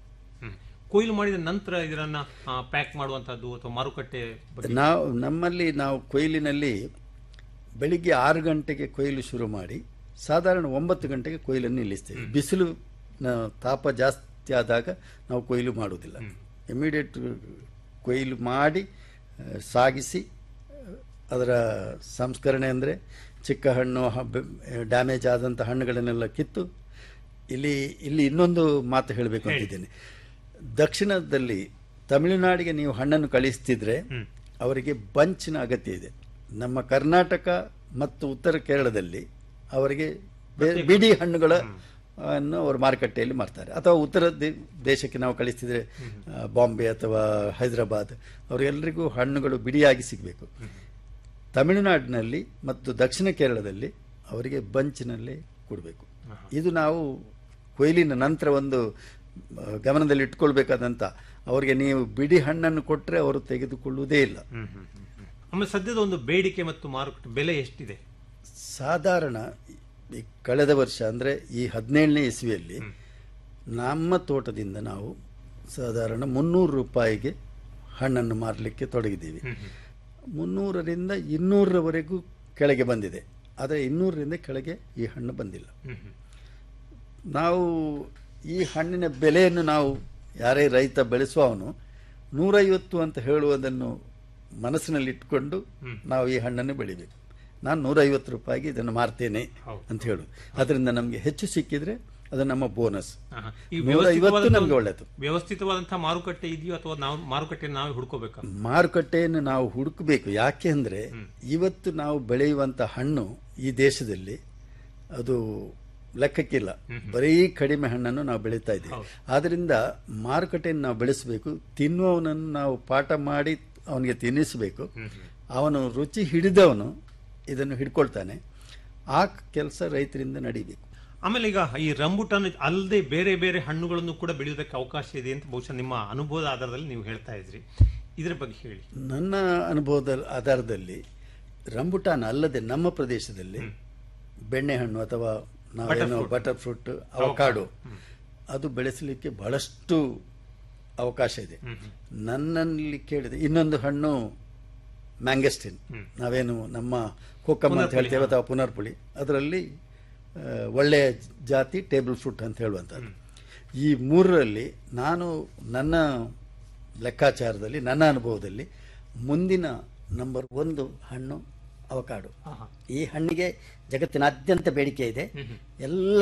ಕೊಯ್ಲು ಮಾಡಿದ ನಂತರ ಇದನ್ನ ಪ್ಯಾಕ್ ಮಾಡುವಂತದ್ದು ಅಥವಾ ಮಾರುಕಟ್ಟೆ ಬಗ್ಗೆ ನಾವು ನಮ್ಮಲ್ಲಿ ನಾವು ಕೊಯ್ಲಿನಲ್ಲಿ ಬೆಳಿಗ್ಗೆ ಆರು ಗಂಟೆಗೆ ಕೊಯ್ಲು ಶುರು ಮಾಡಿ ಸಾಧಾರಣ ಒಂಬತ್ತು ಗಂಟೆಗೆ ಕೊಯ್ಲನ್ನು ನಿಲ್ಲಿಸ್ತೇವೆ ಬಿಸಿಲು ನ- ತಾಪ ಜಾಸ್ತಿ ಆದಾಗ ನಾವು ಕೊಯ್ಲು ಮಾಡುವುದಿಲ್ಲ ಇಮಿಡಿಯೇಟ್ ಕೊಯ್ಲು ಮಾಡಿ ಸಾಗಿಸಿ ಅದರ ಸಂಸ್ಕರಣೆ ಅಂದರೆ ಚಿಕ್ಕ ಹಣ್ಣು ಡ್ಯಾಮೇಜ್ ಆದಂಥ ಹಣ್ಣುಗಳನ್ನೆಲ್ಲ ಕಿತ್ತು ಇಲ್ಲಿ ಇಲ್ಲಿ ಇನ್ನೊಂದು ಮಾತು ಹೇಳಬೇಕು ಅಂತಿದ್ದೇನೆ ದಕ್ಷಿಣದಲ್ಲಿ ತಮಿಳುನಾಡಿಗೆ ನೀವು ಹಣ್ಣನ್ನು ಕಳಿಸ್ತಿದ್ರೆ ಅವರಿಗೆ ಬಂಚಿನ ಅಗತ್ಯ ಇದೆ ನಮ್ಮ ಕರ್ನಾಟಕ ಮತ್ತು ಉತ್ತರ ಕೇರಳದಲ್ಲಿ ಅವರಿಗೆ ಬೇ- ಬಿಡಿ ಹಣ್ಣುಗಳ ಅನ್ನು ಅವರು ಮಾರುಕಟ್ಟೆಯಲ್ಲಿ ಮಾರ್ತಾರೆ ಅಥವಾ ಉತ್ತರ ದೇ- ದೇಶಕ್ಕೆ ನಾವು ಕಳಿಸ್ತಿದ್ರೆ ಆ, ಬಾಂಬೆ ಅಥವಾ ಹೈದರಾಬಾದ್ ಅವರೆಲ್ಲರಿಗೂ ಹಣ್ಣುಗಳು ಬಿಡಿಯಾಗಿ ಸಿಗಬೇಕು ತಮಿಳುನಾಡಿನಲ್ಲಿ ಮತ್ತು ದಕ್ಷಿಣ ಕೇರಳದಲ್ಲಿ ಅವರಿಗೆ ಬಂಚಿನಲ್ಲೇ ಕೊಡಬೇಕು ಇದು ನಾವು ಕೊಯ್ಲಿನ ನಂತರ ಒಂದು ಆ, ಗಮನದಲ್ಲಿ ಇಟ್ಕೊಳ್ಬೇಕಾದಂತ ಅವರಿಗೆ ನೀವು ಬಿಡಿ ಹಣ್ಣನ್ನು ಕೊಟ್ಟರೆ ಅವರು ತೆಗೆದುಕೊಳ್ಳುವುದೇ ಇಲ್ಲ ಆಮೇಲೆ ಸದ್ಯದ ಒಂದು ಬೇಡಿಕೆ ಮತ್ತು ಮಾರುಕಟ್ಟೆ ಬೆಲೆ ಎಷ್ಟಿದೆ ಸಾಧಾರಣ ಈ ಕಳೆದ ವರ್ಷ ಅಂದರೆ ಈ ಹದಿನೇಳನೇ ಇಸ್ವಿಯಲ್ಲಿ ನಮ್ಮ ತೋಟದಿಂದ ನಾವು ಸಾಧಾರಣ ಮುನ್ನೂರು ರೂಪಾಯಿಗೆ ಹಣ್ಣನ್ನು ಮಾರಲಿಕ್ಕೆ ತೊಡಗಿದ್ದೀವಿ ಮುನ್ನೂರರಿಂದ ಇನ್ನೂರರವರೆಗೂ ಕೆಳಗೆ ಬಂದಿದೆ ಆದರೆ ಇನ್ನೂರರಿಂದ ಕೆಳಗೆ ಈ ಹಣ್ಣು ಬಂದಿಲ್ಲ ನಾವು ಈ ಹಣ್ಣಿನ ಬೆಲೆಯನ್ನು ನಾವು ಯಾರೇ ರೈತ ಬೆಳೆಸುವವನು ನೂರೈವತ್ತು ಅಂತ ಹೇಳುವುದನ್ನು ಮನಸ್ಸಿನಲ್ಲಿ ಇಟ್ಕೊಂಡು ನಾವು ಈ ಹಣ್ಣನ್ನು ಬೆಳಿಬೇಕು ನಾನು ನೂರೈವತ್ತು ರೂಪಾಯಿಗೆ ಇದನ್ನು ಮಾರ್ತೇನೆ ಅಂತ ಹೇಳು ಅದರಿಂದ ನಮಗೆ ಹೆಚ್ಚು ಸಿಕ್ಕಿದ್ರೆ ಅದು ನಮ್ಮ ಬೋನಸ್ ಆಹಾ. ಈ ನೂರೈವತ್ತು ವ್ಯವಸ್ಥಿತವಾದಂಥ ನಮಗೆ ಒಳ್ಳೆಯದು ವ್ಯವಸ್ಥಿತವಾದಂತಹ ಮಾರುಕಟ್ಟೆ ಇದೆಯೋ ಅಥವಾ ನಾವು ಮಾರುಕಟ್ಟೆ ನಾವೇ ಹುಡ್ಕೋಬೇಕಾ ಮಾರುಕಟ್ಟೆಯನ್ನು ನಾವು ಹುಡುಕಬೇಕು ಯಾಕೆ ಅಂದರೆ ಇವತ್ತು ನಾವು ಬೆಳೆಯುವಂಥ ಹಣ್ಣು ಈ ದೇಶದಲ್ಲಿ ಅದು ಲೆಕ್ಕಕ್ಕಿಲ್ಲ ಬರೀ ಕಡಿಮೆ ಹಣ್ಣನ್ನು ನಾವು ಬೆಳೀತಾ ಇದ್ದೀವಿ ಆದ್ರಿಂದ ಮಾರುಕಟ್ಟೆಯನ್ನು ನಾವು ಬೆಳೆಸಬೇಕು ತಿನ್ನುವವನನ್ನು ನಾವು ಪಾಠ ಮಾಡಿ ಅವನಿಗೆ ತಿನ್ನಿಸಬೇಕು ಅವನು ರುಚಿ ಹಿಡಿದವನು ಇದನ್ನು ಹಿಡ್ಕೊಳ್ತಾನೆ ಆ ಕೆಲಸ ರೈತರಿಂದ ನಡೀಬೇಕು ಆಮೇಲೆ ಈಗ ಈ ರಂಬುಟಾನ್ ಅಲ್ಲದೆ ಬೇರೆ ಬೇರೆ ಹಣ್ಣುಗಳನ್ನು ಕೂಡ ಬೆಳೆಯೋದಕ್ಕೆ ಅವಕಾಶ ಇದೆ ಅಂತ ಬಹುಶಃ ನಿಮ್ಮ ಅನುಭವದ ಆಧಾರದಲ್ಲಿ ನೀವು ಹೇಳ್ತಾ ಇದ್ರಿ ಇದರ ಬಗ್ಗೆ ಹೇಳಿ ನನ್ನ ಅನುಭವದ ಆಧಾರದಲ್ಲಿ ರಂಬುಟಾನ್ ಅಲ್ಲದೆ ನಮ್ಮ ಪ್ರದೇಶದಲ್ಲಿ ಬೆಣ್ಣೆಹಣ್ಣು ಅಥವಾ ನಾವೇನೋ ಬಟರ್ ಫ್ರೂಟ್ ಅವಕಾಡೋ ಅದು ಬೆಳೆಸಲಿಕ್ಕೆ ಬಹಳಷ್ಟು ಅವಕಾಶ ಇದೆ ನನ್ನಲ್ಲಿ ಕೇಳಿದೆ ಇನ್ನೊಂದು ಹಣ್ಣು ಮ್ಯಾಂಗಸ್ಟಿನ್ ನಾವೇನು ನಮ್ಮ ಕೋಕಮ್ ಅಂತ ಹೇಳ್ತೇವೆ ಅಥವಾ ಪುನರ್ಪುಳಿ ಅದರಲ್ಲಿ ಆ, ಒಳ್ಳೆಯ ಜಾತಿ ಟೇಬಲ್ ಫ್ರೂಟ್ ಅಂತ ಹೇಳುವಂಥದ್ದು ಈ ಮೂರರಲ್ಲಿ ನಾನು ನನ್ನ ಲೆಕ್ಕಾಚಾರದಲ್ಲಿ ನನ್ನ ಅನುಭವದಲ್ಲಿ ಮುಂದಿನ ನಂಬರ್ ಒಂದು ಹಣ್ಣು ಅವಕಾಡು ಈ ಹಣ್ಣಿಗೆ ಜಗತ್ತಿನಾದ್ಯಂತ ಬೇಡಿಕೆ ಇದೆ ಎಲ್ಲ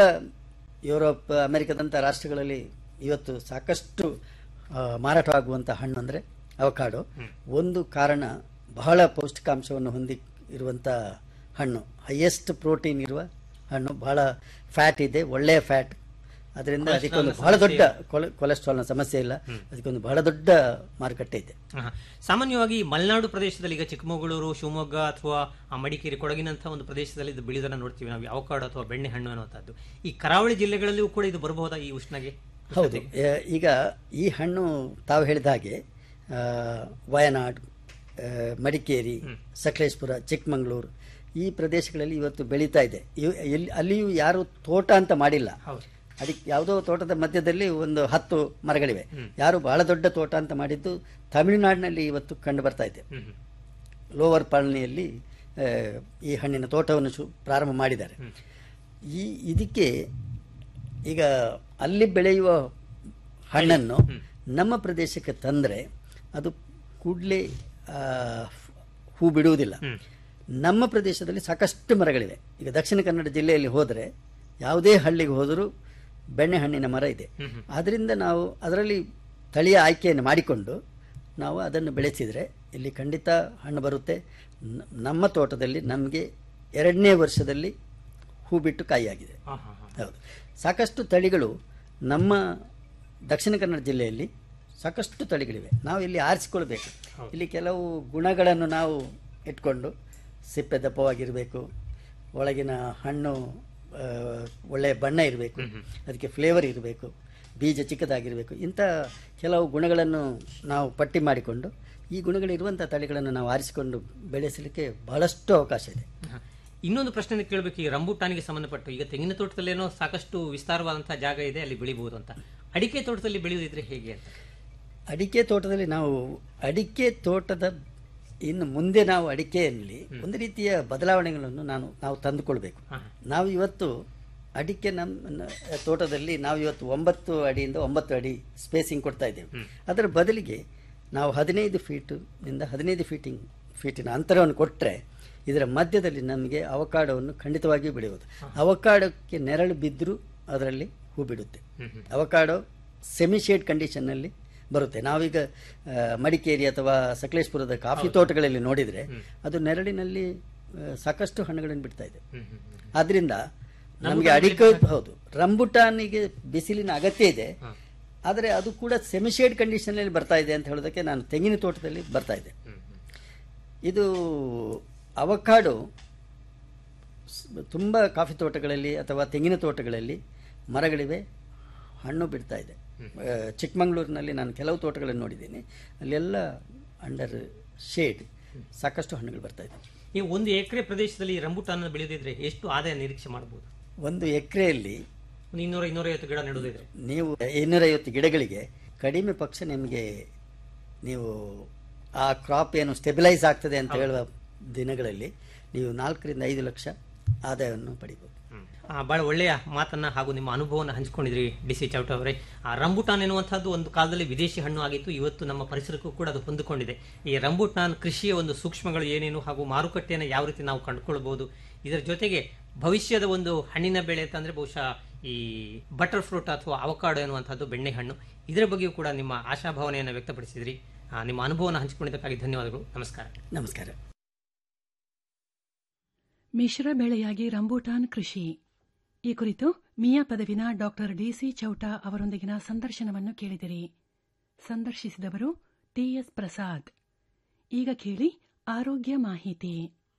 ಯುರೋಪ್ ಅಮೆರಿಕದಂಥ ರಾಷ್ಟ್ರಗಳಲ್ಲಿ ಇವತ್ತು ಸಾಕಷ್ಟು ಆ, ಮಾರಾಟವಾಗುವಂಥ ಹಣ್ಣು ಅಂದರೆ ಅವಕಾಡು ಒಂದು ಕಾರಣ ಬಹಳ ಪೌಷ್ಟಿಕಾಂಶವನ್ನು ಹೊಂದಿ ಇರುವಂಥ ಹಣ್ಣು ಹೈಯೆಸ್ಟ್ ಪ್ರೋಟೀನ್ ಇರುವ ಹಣ್ಣು ಬಹಳ ಫ್ಯಾಟ್ ಇದೆ ಒಳ್ಳೆಯ ಫ್ಯಾಟ್ ಅದರಿಂದ ಅದಕ್ಕೊಂದು ಬಹಳ ದೊಡ್ಡ ಕೊಲೆ ಕೊಲೆಸ್ಟ್ರಾಲ್ನ ಸಮಸ್ಯೆ ಇಲ್ಲ ಅದಕ್ಕೊಂದು ಬಹಳ ದೊಡ್ಡ ಮಾರುಕಟ್ಟೆ ಇದೆ ಆಹಾ. ಸಾಮಾನ್ಯವಾಗಿ ಮಲೆನಾಡು ಪ್ರದೇಶದಲ್ಲಿ ಈಗ ಚಿಕ್ಕಮಗಳೂರು ಶಿವಮೊಗ್ಗ ಅಥವಾ ಆ ಮಡಿಕೇರಿ ಕೊಡಗಿನಂತಹ ಒಂದು ಪ್ರದೇಶದಲ್ಲಿ ಇದು ಬೆಳೆಯೋದನ್ನ ನೋಡ್ತೀವಿ ನಾವು ಅವಕಾಡು ಅಥವಾ ಬೆಣ್ಣೆ ಹಣ್ಣು ಅನ್ನುವಂಥದ್ದು ಈ ಕರಾವಳಿ ಜಿಲ್ಲೆಗಳಲ್ಲಿಯೂ ಕೂಡ ಇದು ಬರಬಹುದಾ ಈ ಉಷ್ಣಗೆ ಹೌದು ಎ- ಈಗ ಈ ಹಣ್ಣು ತಾವು ಹೇಳಿದ ಹಾಗೆ ಆ, ವಯನಾಡ್ ಆ, ಮಡಿಕೇರಿ ಸಕಲೇಶ್ಪುರ ಚಿಕ್ಕಮಗಳೂರು ಈ ಪ್ರದೇಶಗಳಲ್ಲಿ ಇವತ್ತು ಬೆಳೀತಾ ಇದೆ ಇವ್- ಎಲ್ಲಿ ಅಲ್ಲಿಯೂ ಯಾರು ತೋಟ ಅಂತ ಮಾಡಿಲ್ಲ ಅದಕ್ಕೆ ಯಾವುದೋ ತೋಟದ ಮಧ್ಯದಲ್ಲಿ ಒಂದು ಹತ್ತು ಮರಗಳಿವೆ ಯಾರು ಬಹಳ ದೊಡ್ಡ ತೋಟ ಅಂತ ಮಾಡಿದ್ದು ತಮಿಳುನಾಡಿನಲ್ಲಿ ಇವತ್ತು ಕಂಡು ಬರ್ತಾ ಇದೆ ಲೋವರ್ ಪಾಲನೆಯಲ್ಲಿ ಆ, ಈ ಹಣ್ಣಿನ ತೋಟವನ್ನು ಶು ಪ್ರಾರಂಭ ಮಾಡಿದ್ದಾರೆ ಈ ಇದಕ್ಕೆ ಈಗ ಅಲ್ಲಿ ಬೆಳೆಯುವ ಹಣ್ಣನ್ನು ನಮ್ಮ ಪ್ರದೇಶಕ್ಕೆ ತಂದರೆ ಅದು ಕೂಡಲೇ ಹೂ ಬಿಡುವುದಿಲ್ಲ ನಮ್ಮ ಪ್ರದೇಶದಲ್ಲಿ ಸಾಕಷ್ಟು ಮರಗಳಿವೆ ಈಗ ದಕ್ಷಿಣ ಕನ್ನಡ ಜಿಲ್ಲೆಯಲ್ಲಿ ಹೋದರೆ ಯಾವುದೇ ಹಳ್ಳಿಗೆ ಹೋದರೂ ಬೆಣ್ಣೆಹಣ್ಣಿನ ಮರ ಇದೆ ಆದ್ದರಿಂದ ನಾವು ಅದರಲ್ಲಿ ತಳಿಯ ಆಯ್ಕೆಯನ್ನು ಮಾಡಿಕೊಂಡು ನಾವು ಅದನ್ನು ಬೆಳೆಸಿದರೆ ಇಲ್ಲಿ ಖಂಡಿತ ಹಣ್ಣು ಬರುತ್ತೆ ನ- ನಮ್ಮ ತೋಟದಲ್ಲಿ ನಮಗೆ ಎರಡನೇ ವರ್ಷದಲ್ಲಿ ಹೂ ಬಿಟ್ಟು ಕಾಯಿಯಾಗಿದೆ ಹೌದು ಸಾಕಷ್ಟು ತಳಿಗಳು ನಮ್ಮ ದಕ್ಷಿಣ ಕನ್ನಡ ಜಿಲ್ಲೆಯಲ್ಲಿ ಸಾಕಷ್ಟು ತಳಿಗಳಿವೆ ನಾವು ಇಲ್ಲಿ ಆರಿಸಿಕೊಳ್ಬೇಕು ಇಲ್ಲಿ ಕೆಲವು ಗುಣಗಳನ್ನು ನಾವು ಇಟ್ಕೊಂಡು ಸಿಪ್ಪೆ ದಪ್ಪವಾಗಿರಬೇಕು ಒಳಗಿನ ಹಣ್ಣು ಆ, ಒಳ್ಳೆಯ ಬಣ್ಣ ಇರಬೇಕು ಅದಕ್ಕೆ ಫ್ಲೇವರ್ ಇರಬೇಕು ಬೀಜ ಚಿಕ್ಕದಾಗಿರಬೇಕು ಇಂಥ ಕೆಲವು ಗುಣಗಳನ್ನು ನಾವು ಪಟ್ಟಿ ಮಾಡಿಕೊಂಡು ಈ ಗುಣಗಳಿರುವಂಥ ತಳಿಗಳನ್ನು ನಾವು ಆರಿಸಿಕೊಂಡು ಬೆಳೆಸಲಿಕ್ಕೆ ಬಹಳಷ್ಟು ಅವಕಾಶ ಇದೆ ಆಹಾ. ಇನ್ನೊಂದು ಪ್ರಶ್ನೆ ಕೇಳಬೇಕು ಈ ರಂಬುಟಾನಿಗೆ ಸಂಬಂಧಪಟ್ಟು ಈಗ ತೆಂಗಿನ ತೋಟದಲ್ಲೇನೋ ಸಾಕಷ್ಟು ವಿಸ್ತಾರವಾದಂತಹ ಜಾಗ ಇದೆ ಅಲ್ಲಿ ಬೆಳಿಬಹುದು ಅಂತ ಅಡಿಕೆ ತೋಟದಲ್ಲಿ ಬೆಳೆಯುವುದಿದ್ರೆ ಹೇಗೆ ಅಂತ ಅಡಿಕೆ ತೋಟದಲ್ಲಿ ನಾವು ಅಡಿಕೆ ತೋಟದ ಇನ್ನು ಮುಂದೆ ನಾವು ಅಡಿಕೆಯಲ್ಲಿ ಒಂದು ರೀತಿಯ ಬದಲಾವಣೆಗಳನ್ನು ನಾನು ನಾವು ತಂದುಕೊಳ್ಬೇಕು ನಾವು ಇವತ್ತು ಅಡಿಕೆ ನಮ್ಮ ತೋಟದಲ್ಲಿ ನಾವು ಇವತ್ತು ಒಂಬತ್ತು ಅಡಿಯಿಂದ ಒಂಬತ್ತು ಅಡಿ ಸ್ಪೇಸಿಂಗ್ ಕೊಡ್ತಾ ಇದ್ದೇವೆ ಅದರ ಬದಲಿಗೆ ನಾವು ಹದಿನೈದು ಫೀಟಿನಿಂದ ಹದಿನೈದು ಫೀಟಿಂಗ್ ಫೀಟಿನ ಅಂತರವನ್ನು ಕೊಟ್ಟರೆ ಇದರ ಮಧ್ಯದಲ್ಲಿ ನಮಗೆ ಅವಕಾಡವನ್ನು ಖಂಡಿತವಾಗಿಯೂ ಬೆಳೆಯುವುದು ಅವಕಾಡಕ್ಕೆ ನೆರಳು ಬಿದ್ದರೂ ಅದರಲ್ಲಿ ಹೂ ಬಿಡುತ್ತೆ ಅವಕಾಡೋ ಸೆಮಿ ಶೇಡ್ ಕಂಡೀಷನ್ನಲ್ಲಿ ಬರುತ್ತೆ ನಾವೀಗ ಆ, ಮಡಿಕೇರಿ ಅಥವಾ ಸಕಲೇಶ್ಪುರದ ಕಾಫಿ ತೋಟಗಳಲ್ಲಿ ನೋಡಿದರೆ ಅದು ನೆರಳಿನಲ್ಲಿ ಆ, ಸಾಕಷ್ಟು ಹಣ್ಣುಗಳನ್ನು ಬಿಡ್ತಾ ಇದೆ ಆದ್ರಿಂದ ನಮಗೆ ಅಡಿಕೆ ಹೌದು ರಂಬುಟಾನಿಗೆ ಬಿಸಿಲಿನ ಅಗತ್ಯ ಇದೆ ಆದರೆ ಅದು ಕೂಡ ಸೆಮಿಶೇಡ್ ಕಂಡೀಷನ್ನಲ್ಲಿ ಬರ್ತಾ ಇದೆ ಅಂತ ಹೇಳೋದಕ್ಕೆ ನಾನು ತೆಂಗಿನ ತೋಟದಲ್ಲಿ ಬರ್ತಾ ಇದೆ ಇದು ಅವಕಾಡು ಸ್- ತುಂಬ ಕಾಫಿ ತೋಟಗಳಲ್ಲಿ ಅಥವಾ ತೆಂಗಿನ ತೋಟಗಳಲ್ಲಿ ಮರಗಳಿವೆ ಹಣ್ಣು ಬಿಡ್ತಾ ಇದೆ ಆ, ಚಿಕ್ಕಮಂಗ್ಳೂರಿನಲ್ಲಿ ನಾನು ಕೆಲವು ತೋಟಗಳನ್ನು ನೋಡಿದ್ದೀನಿ ಅಲ್ಲೆಲ್ಲ ಅಂಡರ್ ಶೇಡ್ ಸಾಕಷ್ಟು ಹಣ್ಣುಗಳು ಬರ್ತಾ ಇದೆ ನೀವು ಒಂದು ಎಕರೆ ಪ್ರದೇಶದಲ್ಲಿ ರಂಬುಟಾನ್ ಬೆಳೆದಿದ್ರೆ ಎಷ್ಟು ಆದಾಯ ನಿರೀಕ್ಷೆ ಮಾಡಬಹುದು ಒಂದು ಎಕರೆಯಲ್ಲಿ ಒಂದು ಇನ್ನೂರ ಇನ್ನೂರೈವತ್ತು ಗಿಡ ನೆಡೋದಿದ್ರೆ ನೀವು ಇನ್ನೂರೈವತ್ತು ಗಿಡಗಳಿಗೆ ಕಡಿಮೆ ಪಕ್ಷ ನಿಮಗೆ ನೀವು ಆ ಕ್ರಾಪ್ ಏನು ಸ್ಟೆಬಿಲೈಸ್ ಆಗ್ತದೆ ಅಂತ ಹೇಳುವ ದಿನಗಳಲ್ಲಿ ನೀವು ನಾಲ್ಕರಿಂದ ಐದು ಲಕ್ಷ ಆದಾಯವನ್ನು ಪಡಿಬೋದು ಆ, ಬಹಳ ಒಳ್ಳೆಯ ಮಾತನ್ನ ಹಾಗೂ ನಿಮ್ಮ ಅನುಭವವನ್ನು ಹಂಚಿಕೊಂಡಿದ್ರಿ ಡಿ ಸಿ ಚೌಟ ಅವರೇ ಆ ರಂಬುಟಾನ್ ಎನ್ನುವಂತಹದ್ದು ಒಂದು ಕಾಲದಲ್ಲಿ ವಿದೇಶಿ ಹಣ್ಣು ಆಗಿತ್ತು ಇವತ್ತು ನಮ್ಮ ಪರಿಸರಕ್ಕೂ ಕೂಡ ಅದು ಹೊಂದಿಕೊಂಡಿದೆ ಈ ರಂಬುಟಾನ್ ಕೃಷಿಯ ಒಂದು ಸೂಕ್ಷ್ಮಗಳು ಏನೇನು ಹಾಗೂ ಮಾರುಕಟ್ಟೆಯನ್ನು ಯಾವ ರೀತಿ ನಾವು ಕಂಡುಕೊಳ್ಬಹುದು ಇದರ ಜೊತೆಗೆ ಭವಿಷ್ಯದ ಒಂದು ಹಣ್ಣಿನ ಬೆಳೆ ಅಂತಂದ್ರೆ ಬಹುಶಃ ಈ ಬಟರ್ ಫ್ರೂಟ್ ಅಥವಾ ಅವಕಾಡೋ ಎನ್ನುವಂತಹದ್ದು ಬೆಣ್ಣೆ ಹಣ್ಣು ಇದರ ಬಗ್ಗೆಯೂ ಕೂಡ ನಿಮ್ಮ ಆಶಾಭಾವನೆಯನ್ನು ವ್ಯಕ್ತಪಡಿಸಿದ್ರಿ ಆ, ನಿಮ್ಮ ಅನುಭವವನ್ನು ಹಂಚಿಕೊಂಡಿದ್ದಕ್ಕಾಗಿ ಧನ್ಯವಾದಗಳು ನಮಸ್ಕಾರ ನಮಸ್ಕಾರ ಮಿಶ್ರ ಬೆಳೆಯಾಗಿ ರಂಬೂಟಾನ್ ಕೃಷಿ ಈ ಕುರಿತು ಮಿಯಾ ಪದವಿನ ಡಾಕ್ಟರ್ ಡಿಸಿ ಚೌಟ ಅವರೊಂದಿಗಿನ ಸಂದರ್ಶನವನ್ನು ಕೇಳಿದಿರಿ ಸಂದರ್ಶಿಸಿದವರು ಟಿಎಸ್ ಪ್ರಸಾದ್ ಈಗ ಕೇಳಿ ಆರೋಗ್ಯ ಮಾಹಿತಿ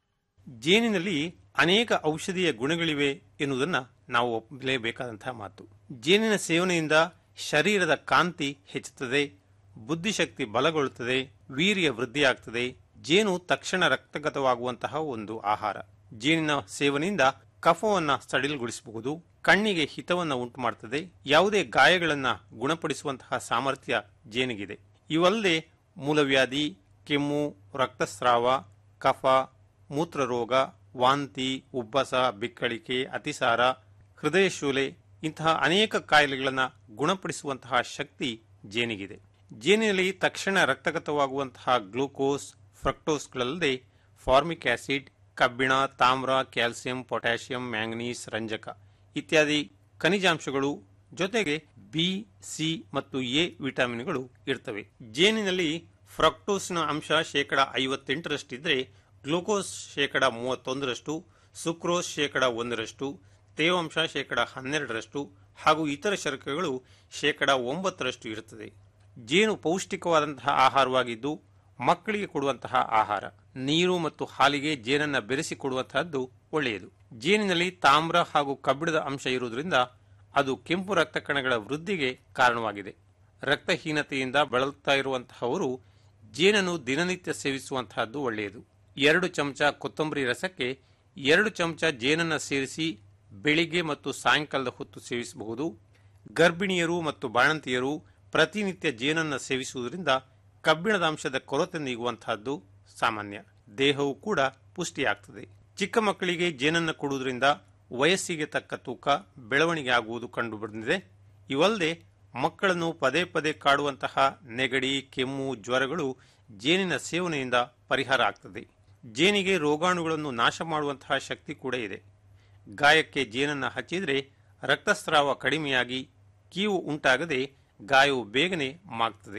ಜೇನಿನಲ್ಲಿ ಅನೇಕ ಔಷಧೀಯ ಗುಣಗಳಿವೆ ಎನ್ನುವುದನ್ನು ನಾವು ಒಪ್ಪಲೇಬೇಕಾದಂತಹ ಮಾತು ಜೇನಿನ ಸೇವನೆಯಿಂದ ಶರೀರದ ಕಾಂತಿ ಹೆಚ್ಚುತ್ತದೆ ಬುದ್ಧಿಶಕ್ತಿ ಬಲಗೊಳ್ಳುತ್ತದೆ ವೀರ್ಯ ವೃದ್ಧಿಯಾಗ್ತದೆ ಜೇನು ತಕ್ಷಣ ರಕ್ತಗತವಾಗುವಂತಹ ಒಂದು ಆಹಾರ ಜೇನಿನ ಸೇವನೆಯಿಂದ ಕಫವನ್ನ ಸಡಿಲಗೊಳಿಸಬಹುದು ಕಣ್ಣಿಗೆ ಹಿತವನ್ನ ಉಂಟು ಮಾಡುತ್ತದೆ ಯಾವುದೇ ಗಾಯಗಳನ್ನ ಗುಣಪಡಿಸುವಂತಹ ಸಾಮರ್ಥ್ಯ ಜೇನಿಗಿದೆ ಇವಲ್ಲದೆ ಮೂಲವ್ಯಾಧಿ ಕೆಮ್ಮು ರಕ್ತಸ್ರಾವ ಕಫ ಮೂತ್ರರೋಗ ವಾಂತಿ ಉಬ್ಬಸ ಬಿಕ್ಕಳಿಕೆ ಅತಿಸಾರ ಹೃದಯ ಶೂಲೆ ಇಂತಹ ಅನೇಕ ಕಾಯಿಲೆಗಳನ್ನು ಗುಣಪಡಿಸುವಂತಹ ಶಕ್ತಿ ಜೇನಿಗಿದೆ ಜೇನಿನಲ್ಲಿ ತಕ್ಷಣ ರಕ್ತಗತವಾಗುವಂತಹ ಗ್ಲೂಕೋಸ್ ಫ್ರಕ್ಟೋಸ್ಗಳಲ್ಲದೆ ಫಾರ್ಮಿಕ್ ಆಸಿಡ್ ಕಬ್ಬಿಣ ತಾಮ್ರ ಕ್ಯಾಲ್ಸಿಯಂ ಪೊಟ್ಯಾಷಿಯಂ ಮ್ಯಾಂಗನೀಸ್ ರಂಜಕ ಇತ್ಯಾದಿ ಖನಿಜಾಂಶಗಳು ಜೊತೆಗೆ ಬಿ ಸಿ ಮತ್ತು ಎ ವಿಟಮಿನ್ಗಳು ಇರ್ತವೆ ಜೇನಿನಲ್ಲಿ ಫ್ರಕ್ಟೋಸ್ನ ಅಂಶ ಶೇಕಡ ಐವತ್ತೆಂಟರಷ್ಟಿದ್ರೆ ಗ್ಲೂಕೋಸ್ ಶೇಕಡ ಮೂವತ್ತೊಂದರಷ್ಟು ಸುಕ್ರೋಸ್ ಶೇಕಡ ಒಂದರಷ್ಟು ತೇವಾಂಶ ಶೇಕಡ ಹನ್ನೆರಡರಷ್ಟು ಹಾಗೂ ಇತರ ಶರ್ಕಗಳು ಶೇಕಡ ಒಂಬತ್ತರಷ್ಟು ಇರುತ್ತದೆ ಜೇನು ಪೌಷ್ಟಿಕವಾದಂತಹ ಆಹಾರವಾಗಿದ್ದು ಮಕ್ಕಳಿಗೆ ಕೊಡುವಂತಹ ಆಹಾರ ನೀರು ಮತ್ತು ಹಾಲಿಗೆ ಜೇನನ್ನ ಬೆರೆಸಿ ಕೊಡುವಂತಹದ್ದು ಒಳ್ಳೆಯದು ಜೇನಿನಲ್ಲಿ ತಾಮ್ರ ಹಾಗೂ ಕಬ್ಬಿಣದ ಅಂಶ ಇರುವುದರಿಂದ ಅದು ಕೆಂಪು ರಕ್ತ ಕಣಗಳ ವೃದ್ಧಿಗೆ ಕಾರಣವಾಗಿದೆ ರಕ್ತಹೀನತೆಯಿಂದ ಬಳಲ್ತಾ ಇರುವಂತಹವರು ಜೇನನ್ನು ದಿನನಿತ್ಯ ಸೇವಿಸುವಂತಹದ್ದು ಒಳ್ಳೆಯದು ಎರಡು ಚಮಚ ಕೊತ್ತಂಬರಿ ರಸಕ್ಕೆ ಎರಡು ಚಮಚ ಜೇನನ್ನ ಸೇರಿಸಿ ಬೆಳಿಗ್ಗೆ ಮತ್ತು ಸಾಯಂಕಾಲದ ಹೊತ್ತು ಸೇವಿಸಬಹುದು ಗರ್ಭಿಣಿಯರು ಮತ್ತು ಬಾಣಂತಿಯರು ಪ್ರತಿನಿತ್ಯ ಜೇನನ್ನ ಸೇವಿಸುವುದರಿಂದ ಕಬ್ಬಿಣದ ಅಂಶದ ಕೊರತೆ ನೀಗುವಂತಹದ್ದು ಸಾಮಾನ್ಯ ದೇಹವು ಕೂಡ ಪುಷ್ಟಿಯಾಗ್ತದೆ ಚಿಕ್ಕ ಮಕ್ಕಳಿಗೆ ಜೇನನ್ನ ಕೊಡುವುದರಿಂದ ವಯಸ್ಸಿಗೆ ತಕ್ಕ ತೂಕ ಬೆಳವಣಿಗೆ ಆಗುವುದು ಕಂಡುಬಂದಿದೆ ಇವಲ್ಲದೆ ಮಕ್ಕಳನ್ನು ಪದೇ ಪದೇ ಕಾಡುವಂತಹ ನೆಗಡಿ ಕೆಮ್ಮು ಜ್ವರಗಳು ಜೇನಿನ ಸೇವನೆಯಿಂದ ಪರಿಹಾರ ಆಗ್ತದೆ ಜೇನಿಗೆ ರೋಗಾಣುಗಳನ್ನು ನಾಶ ಮಾಡುವಂತಹ ಶಕ್ತಿ ಕೂಡ ಇದೆ ಗಾಯಕ್ಕೆ ಜೇನನ್ನು ಹಚ್ಚಿದರೆ ರಕ್ತಸ್ರಾವ ಕಡಿಮೆಯಾಗಿ ಕೀವು ಉಂಟಾಗದೆ ಗಾಯವು ಬೇಗನೆ ಮಾಗ್ತದೆ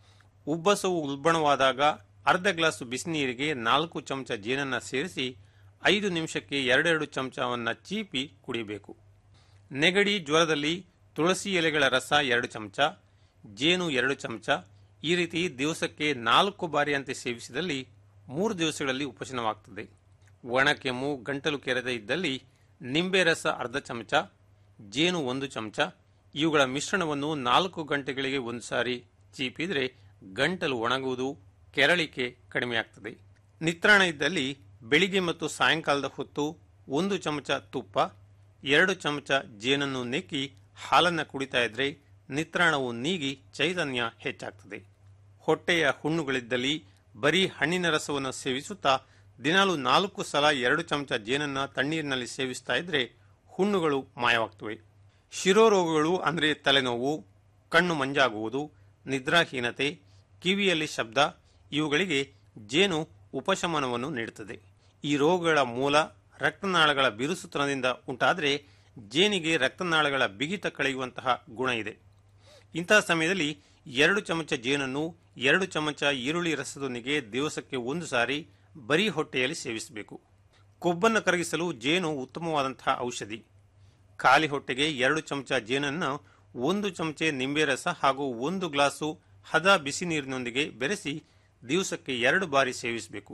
ಉಬ್ಬಸವು ಉಲ್ಬಣವಾದಾಗ ಅರ್ಧ ಗ್ಲಾಸ್ ಬಿಸಿನೀರಿಗೆ ನಾಲ್ಕು ಚಮಚ ಜೇನನ್ನ ಸೇರಿಸಿ ಐದು ನಿಮಿಷಕ್ಕೆ ಎರಡೆರಡು ಚಮಚವನ್ನು ಚೀಪಿ ಕುಡಿಯಬೇಕು ನೆಗಡಿ ಜ್ವರದಲ್ಲಿ ತುಳಸಿ ಎಲೆಗಳ ರಸ ಎರಡು ಚಮಚ ಜೇನು ಎರಡು ಚಮಚ ಈ ರೀತಿ ದಿವಸಕ್ಕೆ ನಾಲ್ಕು ಬಾರಿಯಂತೆ ಸೇವಿಸಿದಲ್ಲಿ ಮೂರು ದಿವಸಗಳಲ್ಲಿ ಉಪಶಮನವಾಗ್ತದೆ ಒಣ ಕೆಮ್ಮು ಗಂಟಲು ಕೆರೆದ ಇದ್ದಲ್ಲಿ ನಿಂಬೆ ರಸ ಅರ್ಧ ಚಮಚ ಜೇನು ಒಂದು ಚಮಚ ಇವುಗಳ ಮಿಶ್ರಣವನ್ನು ನಾಲ್ಕು ಗಂಟೆಗಳಿಗೆ ಒಂದು ಸಾರಿ ಚೀಪಿದ್ರೆ ಗಂಟಲು ಒಣಗುವುದು ಕೆರಳಿಕೆ ಕಡಿಮೆಯಾಗ್ತದೆ ನಿತ್ರಾಣ ಇದ್ದಲ್ಲಿ ಬೆಳಿಗ್ಗೆ ಮತ್ತು ಸಾಯಂಕಾಲದ ಹೊತ್ತು ಒಂದು ಚಮಚ ತುಪ್ಪ ಎರಡು ಚಮಚ ಜೇನನ್ನು ನೆಕ್ಕಿ ಹಾಲನ್ನು ಕುಡಿತಾ ಇದ್ರೆ ನಿತ್ರಾಣವು ನೀಗಿ ಚೈತನ್ಯ ಹೆಚ್ಚಾಗ್ತದೆ ಹೊಟ್ಟೆಯ ಹುಣ್ಣುಗಳಿದ್ದಲ್ಲಿ ಬರೀ ಹಣ್ಣಿನ ರಸವನ್ನು ಸೇವಿಸುತ್ತಾ ದಿನಾಲು ನಾಲ್ಕು ಸಲ ಎರಡು ಚಮಚ ಜೇನನ್ನ ತಣ್ಣೀರಿನಲ್ಲಿ ಸೇವಿಸ್ತಾ ಇದ್ರೆ ಹುಣ್ಣುಗಳು ಮಾಯವಾಗ್ತವೆ ಶಿರೋರೋಗಗಳು ಅಂದರೆ ತಲೆನೋವು ಕಣ್ಣು ಮಂಜಾಗುವುದು ನಿದ್ರಾಹೀನತೆ ಕಿವಿಯಲ್ಲಿ ಶಬ್ದ ಇವುಗಳಿಗೆ ಜೇನು ಉಪಶಮನವನ್ನು ನೀಡುತ್ತದೆ ಈ ರೋಗಗಳ ಮೂಲ ರಕ್ತನಾಳಗಳ ಬಿರುಸುತನದಿಂದ ಉಂಟಾದರೆ ಜೇನಿಗೆ ರಕ್ತನಾಳಗಳ ಬಿಗಿತ ಕಳೆಯುವಂತಹ ಗುಣ ಇದೆ ಇಂತಹ ಸಮಯದಲ್ಲಿ ಎರಡು ಚಮಚ ಜೇನನ್ನು ಎರಡು ಚಮಚ ಈರುಳ್ಳಿ ರಸದೊಂದಿಗೆ ದಿವಸಕ್ಕೆ ಒಂದು ಸಾರಿ ಬರೀ ಹೊಟ್ಟೆಯಲ್ಲಿ ಸೇವಿಸಬೇಕು ಕೊಬ್ಬನ್ನು ಕರಗಿಸಲು ಜೇನು ಉತ್ತಮವಾದಂತಹ ಔಷಧಿ ಖಾಲಿ ಹೊಟ್ಟೆಗೆ ಎರಡು ಚಮಚ ಜೇನನ್ನು ಒಂದು ಚಮಚೆ ನಿಂಬೆ ರಸ ಹಾಗೂ ಒಂದು ಗ್ಲಾಸು ಹದ ಬಿಸಿ ನೀರಿನೊಂದಿಗೆ ಬೆರೆಸಿ ದಿವಸಕ್ಕೆ ಎರಡು ಬಾರಿ ಸೇವಿಸಬೇಕು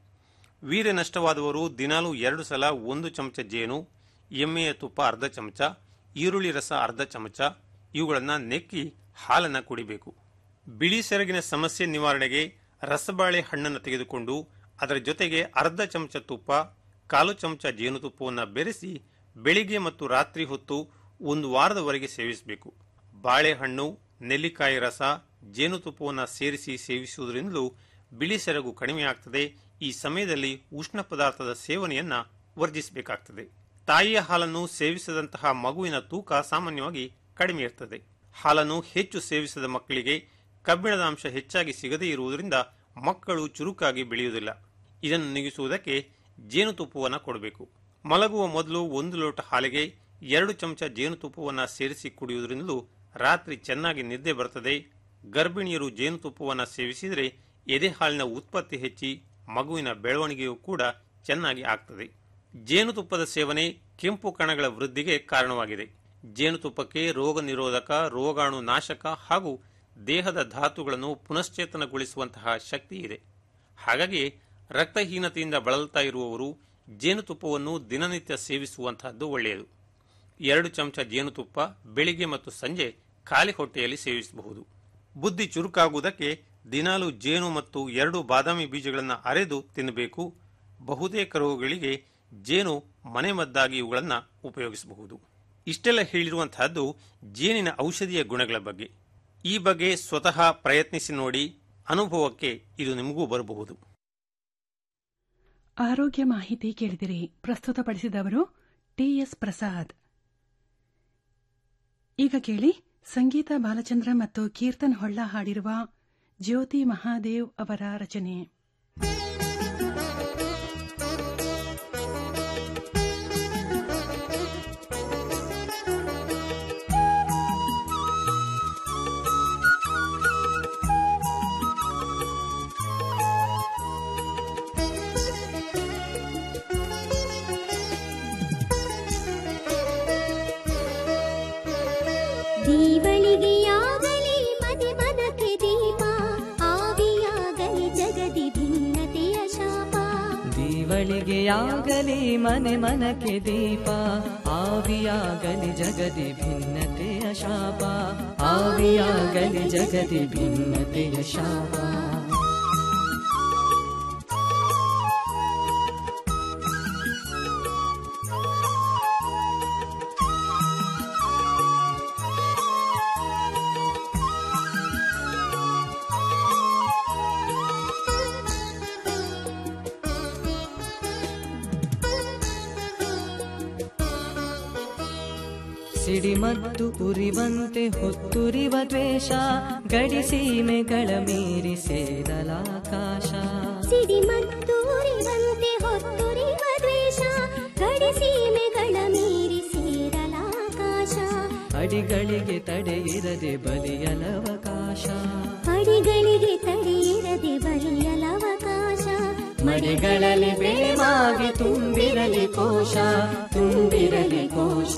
ವೀರ್ಯ ನಷ್ಟವಾದವರು ದಿನಾಲೂ ಎರಡು ಸಲ ಒಂದು ಚಮಚ ಜೇನು ಎಮ್ಮೆಯ ತುಪ್ಪ ಅರ್ಧ ಚಮಚ ಈರುಳ್ಳಿ ರಸ ಅರ್ಧ ಚಮಚ ಇವುಗಳನ್ನು ನೆಕ್ಕಿ ಹಾಲನ್ನು ಕುಡಿಬೇಕು ಬಿಳಿ ಸೆರಗಿನ ಸಮಸ್ಯೆ ನಿವಾರಣೆಗೆ ರಸಬಾಳೆ ಹಣ್ಣನ್ನು ತೆಗೆದುಕೊಂಡು ಅದರ ಜೊತೆಗೆ ಅರ್ಧ ಚಮಚ ತುಪ್ಪ ಕಾಲು ಚಮಚ ಜೇನುತುಪ್ಪವನ್ನು ಬೆರೆಸಿ ಬೆಳಿಗ್ಗೆ ಮತ್ತು ರಾತ್ರಿ ಹೊತ್ತು ಒಂದು ವಾರದವರೆಗೆ ಸೇವಿಸಬೇಕು ಬಾಳೆಹಣ್ಣು ನೆಲ್ಲಿಕಾಯಿ ರಸ ಜೇನುತುಪ್ಪವನ್ನು ಸೇರಿಸಿ ಸೇವಿಸುವುದರಿಂದಲೂ ಬಿಳಿ ಸೆರಗು ಕಡಿಮೆಯಾಗ್ತದೆ ಈ ಸಮಯದಲ್ಲಿ ಉಷ್ಣ ಪದಾರ್ಥದ ಸೇವನೆಯನ್ನ ವರ್ಜಿಸಬೇಕಾಗ್ತದೆ ತಾಯಿಯ ಹಾಲನ್ನು ಸೇವಿಸದಂತಹ ಮಗುವಿನ ತೂಕ ಸಾಮಾನ್ಯವಾಗಿ ಕಡಿಮೆ ಇರ್ತದೆ ಹಾಲನ್ನು ಹೆಚ್ಚು ಸೇವಿಸದ ಮಕ್ಕಳಿಗೆ ಕಬ್ಬಿಣದ ಅಂಶ ಹೆಚ್ಚಾಗಿ ಸಿಗದೇ ಇರುವುದರಿಂದ ಮಕ್ಕಳು ಚುರುಕಾಗಿ ಬೆಳೆಯುವುದಿಲ್ಲ ಇದನ್ನು ನೀಗಿಸುವುದಕ್ಕೆ ಜೇನುತುಪ್ಪವನ್ನು ಕೊಡಬೇಕು ಮಲಗುವ ಮೊದಲು ಒಂದು ಲೋಟ ಹಾಲಿಗೆ ಎರಡು ಚಮಚ ಜೇನುತುಪ್ಪವನ್ನು ಸೇರಿಸಿ ಕುಡಿಯುವುದರಿಂದಲೂ ರಾತ್ರಿ ಚೆನ್ನಾಗಿ ನಿದ್ದೆ ಬರುತ್ತದೆ ಗರ್ಭಿಣಿಯರು ಜೇನುತುಪ್ಪವನ್ನು ಸೇವಿಸಿದರೆ ಎದೆ ಹಾಲಿನ ಉತ್ಪತ್ತಿ ಹೆಚ್ಚಿ ಮಗುವಿನ ಬೆಳವಣಿಗೆಯೂ ಕೂಡ ಚೆನ್ನಾಗಿ ಆಗ್ತದೆ ಜೇನುತುಪ್ಪದ ಸೇವನೆ ಕೆಂಪು ಕಣಗಳ ವೃದ್ಧಿಗೆ ಕಾರಣವಾಗಿದೆ ಜೇನುತುಪ್ಪಕ್ಕೆ ರೋಗ ನಿರೋಧಕ ರೋಗಾಣು ನಾಶಕ ಹಾಗೂ ದೇಹದ ಧಾತುಗಳನ್ನು ಪುನಶ್ಚೇತನಗೊಳಿಸುವಂತಹ ಶಕ್ತಿ ಇದೆ ಹಾಗಾಗಿ ರಕ್ತಹೀನತೆಯಿಂದ ಬಳಲ್ತಾ ಇರುವವರು ಜೇನುತುಪ್ಪವನ್ನು ದಿನನಿತ್ಯ ಸೇವಿಸುವಂತಹದ್ದು ಒಳ್ಳೆಯದು ಎರಡು ಚಮಚ ಜೇನುತುಪ್ಪ ಬೆಳಿಗ್ಗೆ ಮತ್ತು ಸಂಜೆ ಖಾಲಿ ಹೊಟ್ಟೆಯಲ್ಲಿ ಸೇವಿಸಬಹುದು ಬುದ್ಧಿ ಚುರುಕಾಗುವುದಕ್ಕೆ ದಿನಾಲು ಜೇನು ಮತ್ತು ಎರಡು ಬಾದಾಮಿ ಬೀಜಗಳನ್ನು ಅರೆದು ತಿನ್ನಬೇಕು ಬಹುತೇಕ ರೋಗಗಳಿಗೆ ಜೇನು ಮನೆಮದ್ದಾಗಿ ಇವುಗಳನ್ನು ಉಪಯೋಗಿಸಬಹುದು ಇಷ್ಟೆಲ್ಲ ಹೇಳಿರುವಂತಹದ್ದು ಜೇನಿನ ಔಷಧೀಯ ಗುಣಗಳ ಬಗ್ಗೆ ಈ ಬಗ್ಗೆ ಸ್ವತಃ ಪ್ರಯತ್ನಿಸಿ ನೋಡಿ ಅನುಭವಕ್ಕೆ ಇದು ನಿಮಗೂ ಬರಬಹುದು ಆರೋಗ್ಯ ಮಾಹಿತಿ ಕೇಳಿದಿರಿ ಪ್ರಸ್ತುತಪಡಿಸಿದವರು ಟಿಎಸ್ ಪ್ರಸಾದ್ ಈಗ ಕೇಳಿ ಸಂಗೀತ ಬಾಲಚಂದ್ರ ಮತ್ತು ಕೀರ್ತನ್ ಹೊಳ್ಳ ಹಾಡಿರುವ ಜ್ಯೋತಿ ಮಹಾದೇವ್ ಅವರ ರಚನೆ ದೀವಳಿಗೆಯಾಗಲಿ ಮನೆ ಮನಕ್ಕೆ ದೀಪ ಆವಿಯಾಗಲಿ ಜಗದಿ ಭಿನ್ನತೆಯ ಶಾಪ ದೀವಳಿಗೆಯಾಗಲಿ ಮನೆ ಮನಕ್ಕೆ ದೀಪ ಆವಿಯಾಗಲಿ ಜಗದಿ ಭಿನ್ನತೆಯ ಶಾಪ ಆವಿಯಾಗಲಿ ಜಗದಿ ಭಿನ್ನತೆಯ ಶಾಪ ಸಿಡಿಮದ್ದು ಉರಿವಂತೆ ಹೊತ್ತುರಿವ ದ್ವೇಷ ಗಡಿ ಸೀಮೆಗಳ ಮೀರಿ ಸೇರಲಾಕಾಶ ಸಿಡಿ ಮತ್ತು ಉರಿವಂತೆ ಹೊತ್ತುರಿವ ದ್ವೇಷ ಗಡಿ ಸೀಮೆಗಳ ಮೀರಿ ಸೇರಲಾಕಾಶ ಅಡಿಗಳಿಗೆ ತಡೆ ಇರದೆ ಬಲಿಯಲವಕಾಶ ಅಡಿಗಳಿಗೆ ತಡೆಯಿರದೆ ಬರೆಯಲವಕಾಶ ಮಡಿಗಳಲ್ಲಿ ಬೇಮಾಗಿ ತುಂಬಿರಲಿ ಕೋಶ ತುಂಬಿರಲಿ ಕೋಶ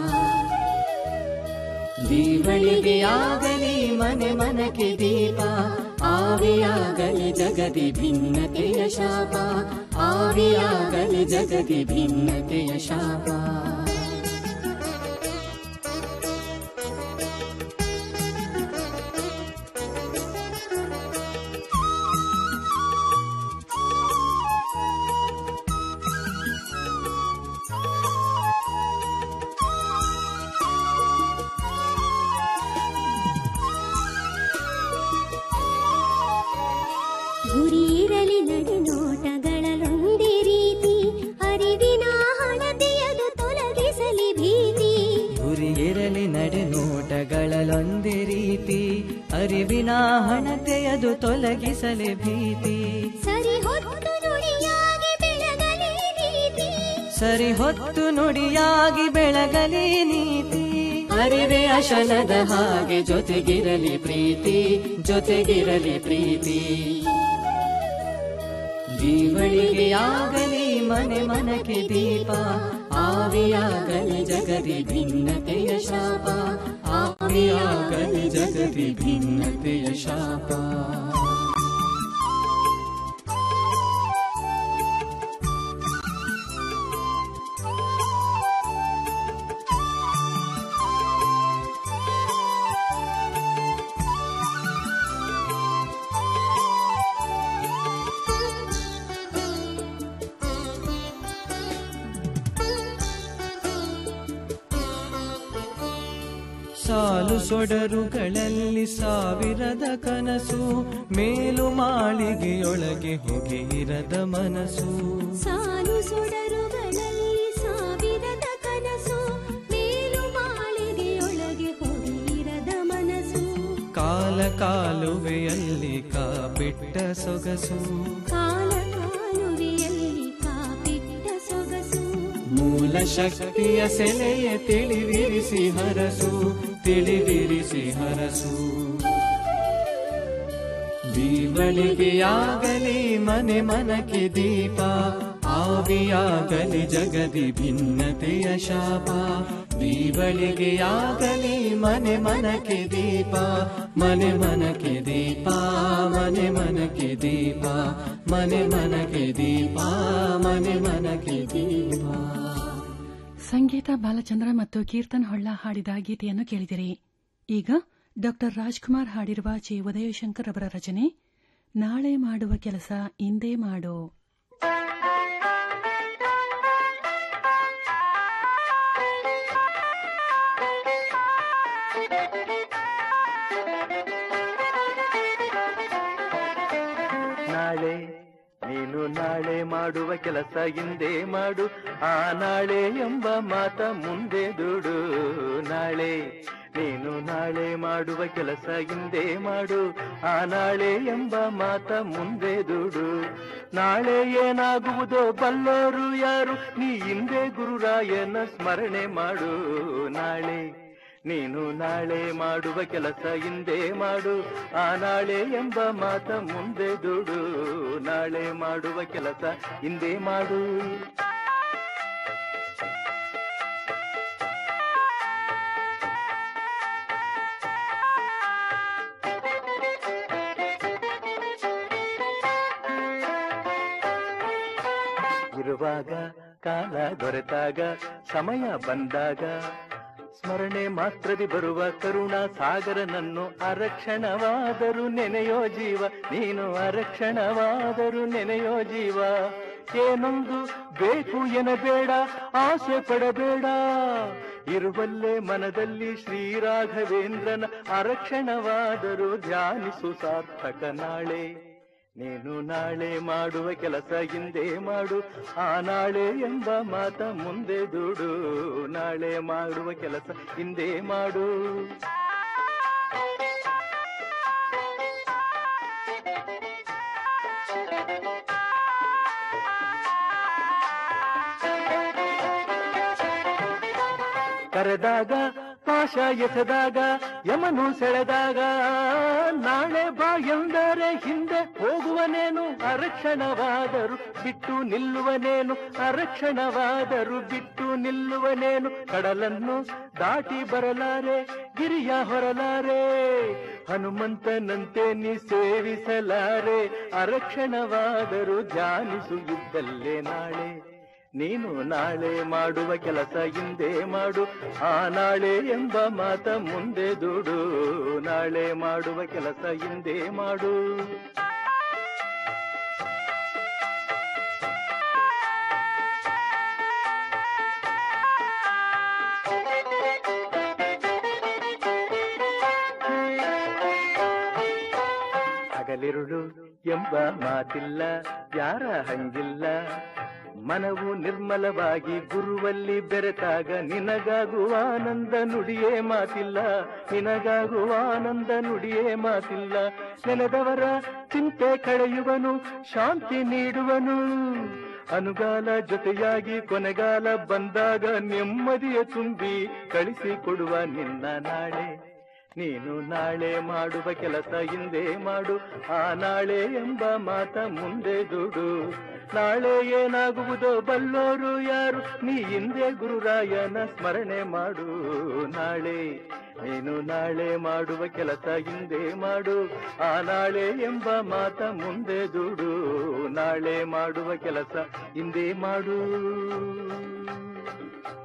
ದೀವಳಿಗೆಯಾಗಲಿ ಮನೆ ಮನಕ್ಕೆ ದೀಪ ಆವಿಯಾಗಲಿ ಜಗದಿ ಭಿನ್ನತೆಯ ಶಾಪ ಆವಿಯಾಗಲಿ ಜಗದಿ ಭಿನ್ನತೆಯ ಶಾಪ ಗುರಿ ಇರಲಿ ನಡೆ ನೋಟಗಳಲ್ಲೊಂದೇ ರೀತಿ ಅರಿವಿನ ಹಣತೆಯದು ತೊಲಗಿಸಲಿ ಭೀತಿ ಗುರಿ ಇರಲಿ ನಡೆ ನೋಟಗಳಲ್ಲೊಂದೇ ರೀತಿ ಅರಿವಿನ ಹಣತೆಯದು ತೊಲಗಿಸಲಿ ಭೀತಿ ಸರಿ ಹೊತ್ತು ನುಡಿಯಾಗಿ ಬೆಳಗಲಿ ನೀತಿ ಸರಿ ಹೊತ್ತು ನುಡಿಯಾಗಿ ಬೆಳಗಲಿ ನೀತಿ ಅರಿವೆ ಅಶನದ ಹಾಗೆ ಜೊತೆಗಿರಲಿ ಪ್ರೀತಿ ಜೊತೆಗಿರಲಿ ಪ್ರೀತಿ ಜೀವಳಿಗೆಯಾಗಲಿ ಮನೆ ಮನಕ್ಕೆ ದೀಪ ಆವಿಯಾಗಲಿ ಜಗದಿ ಭಿನ್ನತೆಯ ಶಾಪ ಆವಿಯಾಗಲಿ ಜಗದಿ ಭಿನ್ನತೆಯ ಶಾಪ ಸಾಲು ಸೊಡರುಗಳಲ್ಲಿ ಸಾವಿರದ ಕನಸು ಮೇಲು ಮಾಳಿಗೆಯೊಳಗೆ ಹೊಗೆಯಿರದ ಮನಸ್ಸು ಸಾಲು ಸೊಡರುಗಳಲ್ಲಿ ಸಾವಿರದ ಕನಸು ಮೇಲು ಮಾಳಿಗೆಯೊಳಗೆ ಹೊಗೆಯಿರದ ಮನಸ್ಸು ಕಾಲ ಕಾಲುವೆಯಲ್ಲಿ ಕಾಪಿಟ್ಟ ಸೊಗಸು ಕಾಲ ಕಾಲುವೆಯಲ್ಲಿ ಕಾಪಿಟ್ಟ ಸೊಗಸು ಮೂಲ ಶಕ್ತಿಯ ಸೆಲೆಯ ತಿಳಿವಿರಿಸಿ ಹರಸು ತಿಳಿವಿರಿಸಿ ಹರಸು ದೀವಳಿಗೆಯಾಗಲಿ ಮನೆ ಮನಕ್ಕೆ ದೀಪ ಆವಿಯಾಗಲಿ ಜಗದಿ ಭಿನ್ನತೆಯ ಶಾಪ ದೀವಳಿಗೆಯಾಗಲಿ ಮನೆ ಮನಕ್ಕೆ ದೀಪ ಮನೆ ಮನಕ್ಕೆ ದೀಪ ಮನೆ ಮನಕ್ಕೆ ದೀಪ ಮನೆ ಮನಕ್ಕೆ ದೀಪ ಮನೆ ಮನಕ್ಕೆ ದೀಪ ಸಂಗೀತ ಬಾಲಚಂದ್ರ ಮತ್ತು ಕೀರ್ತನ್ ಹೊಳ್ಳ ಹಾಡಿದ ಗೀತೆಯನ್ನು ಕೇಳಿದಿರಿ ಈಗ ಡಾಕ್ಟರ್ ರಾಜ್ಕುಮಾರ್ ಹಾಡಿರುವ ಚಿ ಉದಯಶಂಕರ್ ಅವರ ರಚನೆ ನಾಳೆ ಮಾಡುವ ಕೆಲಸ ಇಂದೇ ಮಾಡು ನಾಳೆ ನೀನು ನಾಳೆ ಮಾಡುವ ಕೆಲಸ ಹಿಂದೆ ಮಾಡು ಆ ನಾಳೆ ಎಂಬ ಮಾತ ಮುಂದೆ ದುಡು ನಾಳೆ ನೀನು ನಾಳೆ ಮಾಡುವ ಕೆಲಸ ಹಿಂದೆ ಮಾಡು ಆ ನಾಳೆ ಎಂಬ ಮಾತ ಮುಂದೆ ದುಡು ನಾಳೆ ಏನಾಗುವುದೋ ಬಲ್ಲೋರು ಯಾರು ನೀ ಹಿಂದೆ ಗುರುರಾಯನ ಸ್ಮರಣೆ ಮಾಡು ನಾಳೆ ನೀನು ನಾಳೆ ಮಾಡುವ ಕೆಲಸ ಹಿಂದೆ ಮಾಡು ಆ ನಾಳೆ ಎಂಬ ಮಾತ ಮುಂದೆ ದುಡು ನಾಳೆ ಮಾಡುವ ಕೆಲಸ ಹಿಂದೆ ಮಾಡು ಇರುವಾಗ ಕಾಲ ದೊರೆತಾಗ ಸಮಯ ಬಂದಾಗ ಸ್ಮರಣೆ ಮಾತ್ರದಿ ಬರುವ ಕರುಣ ಸಾಗರನನ್ನು ಅರಕ್ಷಣವಾದರೂ ನೆನೆಯೋ ಜೀವ ನೀನು ಅರಕ್ಷಣವಾದರೂ ನೆನೆಯೋ ಜೀವ ಏನೊಂದು ಬೇಕು ಎನಬೇಡ ಆಸೆ ಪಡಬೇಡ ಇರುವಲ್ಲೇ ಮನದಲ್ಲಿ ಶ್ರೀರಾಘವೇಂದ್ರನ ಅರಕ್ಷಣವಾದರೂ ಧ್ಯಾನಿಸು ಸಾರ್ಥಕ ನಾಳೆ ನೀನು ನಾಳೆ ಮಾಡುವ ಕೆಲಸ ಹಿಂದೆ ಮಾಡು ಆ ನಾಳೆ ಎಂಬ ಮಾತ ಮುಂದೆ ದುಡು ನಾಳೆ ಮಾಡುವ ಕೆಲಸ ಹಿಂದೆ ಮಾಡು ಕರೆದಾಗ ಪಾಶ ಎಸೆದಾಗ ಯಮನು ಸೆಳೆದಾಗ ನಾಳೆ ಬಾ ಎಂದರೆ ಹಿಂದೆ ಹೋಗುವನೇನು ಅರಕ್ಷಣವಾದರು ಬಿಟ್ಟು ನಿಲ್ಲುವನೇನು ಅರಕ್ಷಣವಾದರು ಬಿಟ್ಟು ನಿಲ್ಲುವನೇನು ಕಡಲನ್ನು ದಾಟಿ ಬರಲಾರೆ ಗಿರಿಯ ಹೊರಲಾರೆ ಹನುಮಂತನಂತೆ ನೀ ಸೇವಿಸಲಾರೆ ಅರಕ್ಷಣವಾದರು ಧ್ಯಾನಿಸು ಇದ್ದಲ್ಲೇ ನಾಳೆ ನೀನು ನಾಳೆ ಮಾಡುವ ಕೆಲಸ ಹಿಂದೆ ಮಾಡು ಆ ನಾಳೆ ಎಂಬ ಮಾತ ಮುಂದೆ ದುಡು ನಾಳೆ ಮಾಡುವ ಕೆಲಸ ಹಿಂದೆ ಮಾಡು ಹಗಲಿರುಳು ಎಂಬ ಮಾತಿಲ್ಲ ಯಾರ ಹಂಗಿಲ್ಲ ಮನವು ನಿರ್ಮಲವಾಗಿ ಗುರುವಲ್ಲಿ ಬೆರೆತಾಗ ನಿನಗಾಗುವ ಆನಂದ ನುಡಿಯೇ ಮಾತಿಲ್ಲ ನಿನಗಾಗುವ ಆನಂದ ನುಡಿಯೇ ಮಾತಿಲ್ಲ ನೆನೆದವರ ಚಿಂತೆ ಕಳೆಯುವನು ಶಾಂತಿ ನೀಡುವನು ಅನುಗಾಲ ಜೊತೆಯಾಗಿ ಕೊನೆಗಾಲ ಬಂದಾಗ ನೆಮ್ಮದಿಯ ತುಂಬಿ ಕಳಿಸಿಕೊಡುವ ನಿನ್ನ ನಾಳೆ ನೀನು ನಾಳೆ ಮಾಡುವ ಕೆಲಸ ಹಿಂದೆ ಮಾಡು ಆ ನಾಳೆ ಎಂಬ ಮಾತ ಮುಂದೆ ದುಡು ನಾಳೆ ಏನಾಗುವುದೋ ಬಲ್ಲೋರು ಯಾರು ನೀ ಹಿಂದೆ ಗುರುರಾಯನ ಸ್ಮರಣೆ ಮಾಡು ನಾಳೆ ನೀನು ನಾಳೆ ಮಾಡುವ ಕೆಲಸ ಹಿಂದೆ ಮಾಡು ಆ ನಾಳೆ ಎಂಬ ಮಾತ ಮುಂದೆ ದುಡು ನಾಳೆ ಮಾಡುವ ಕೆಲಸ ಹಿಂದೆ ಮಾಡು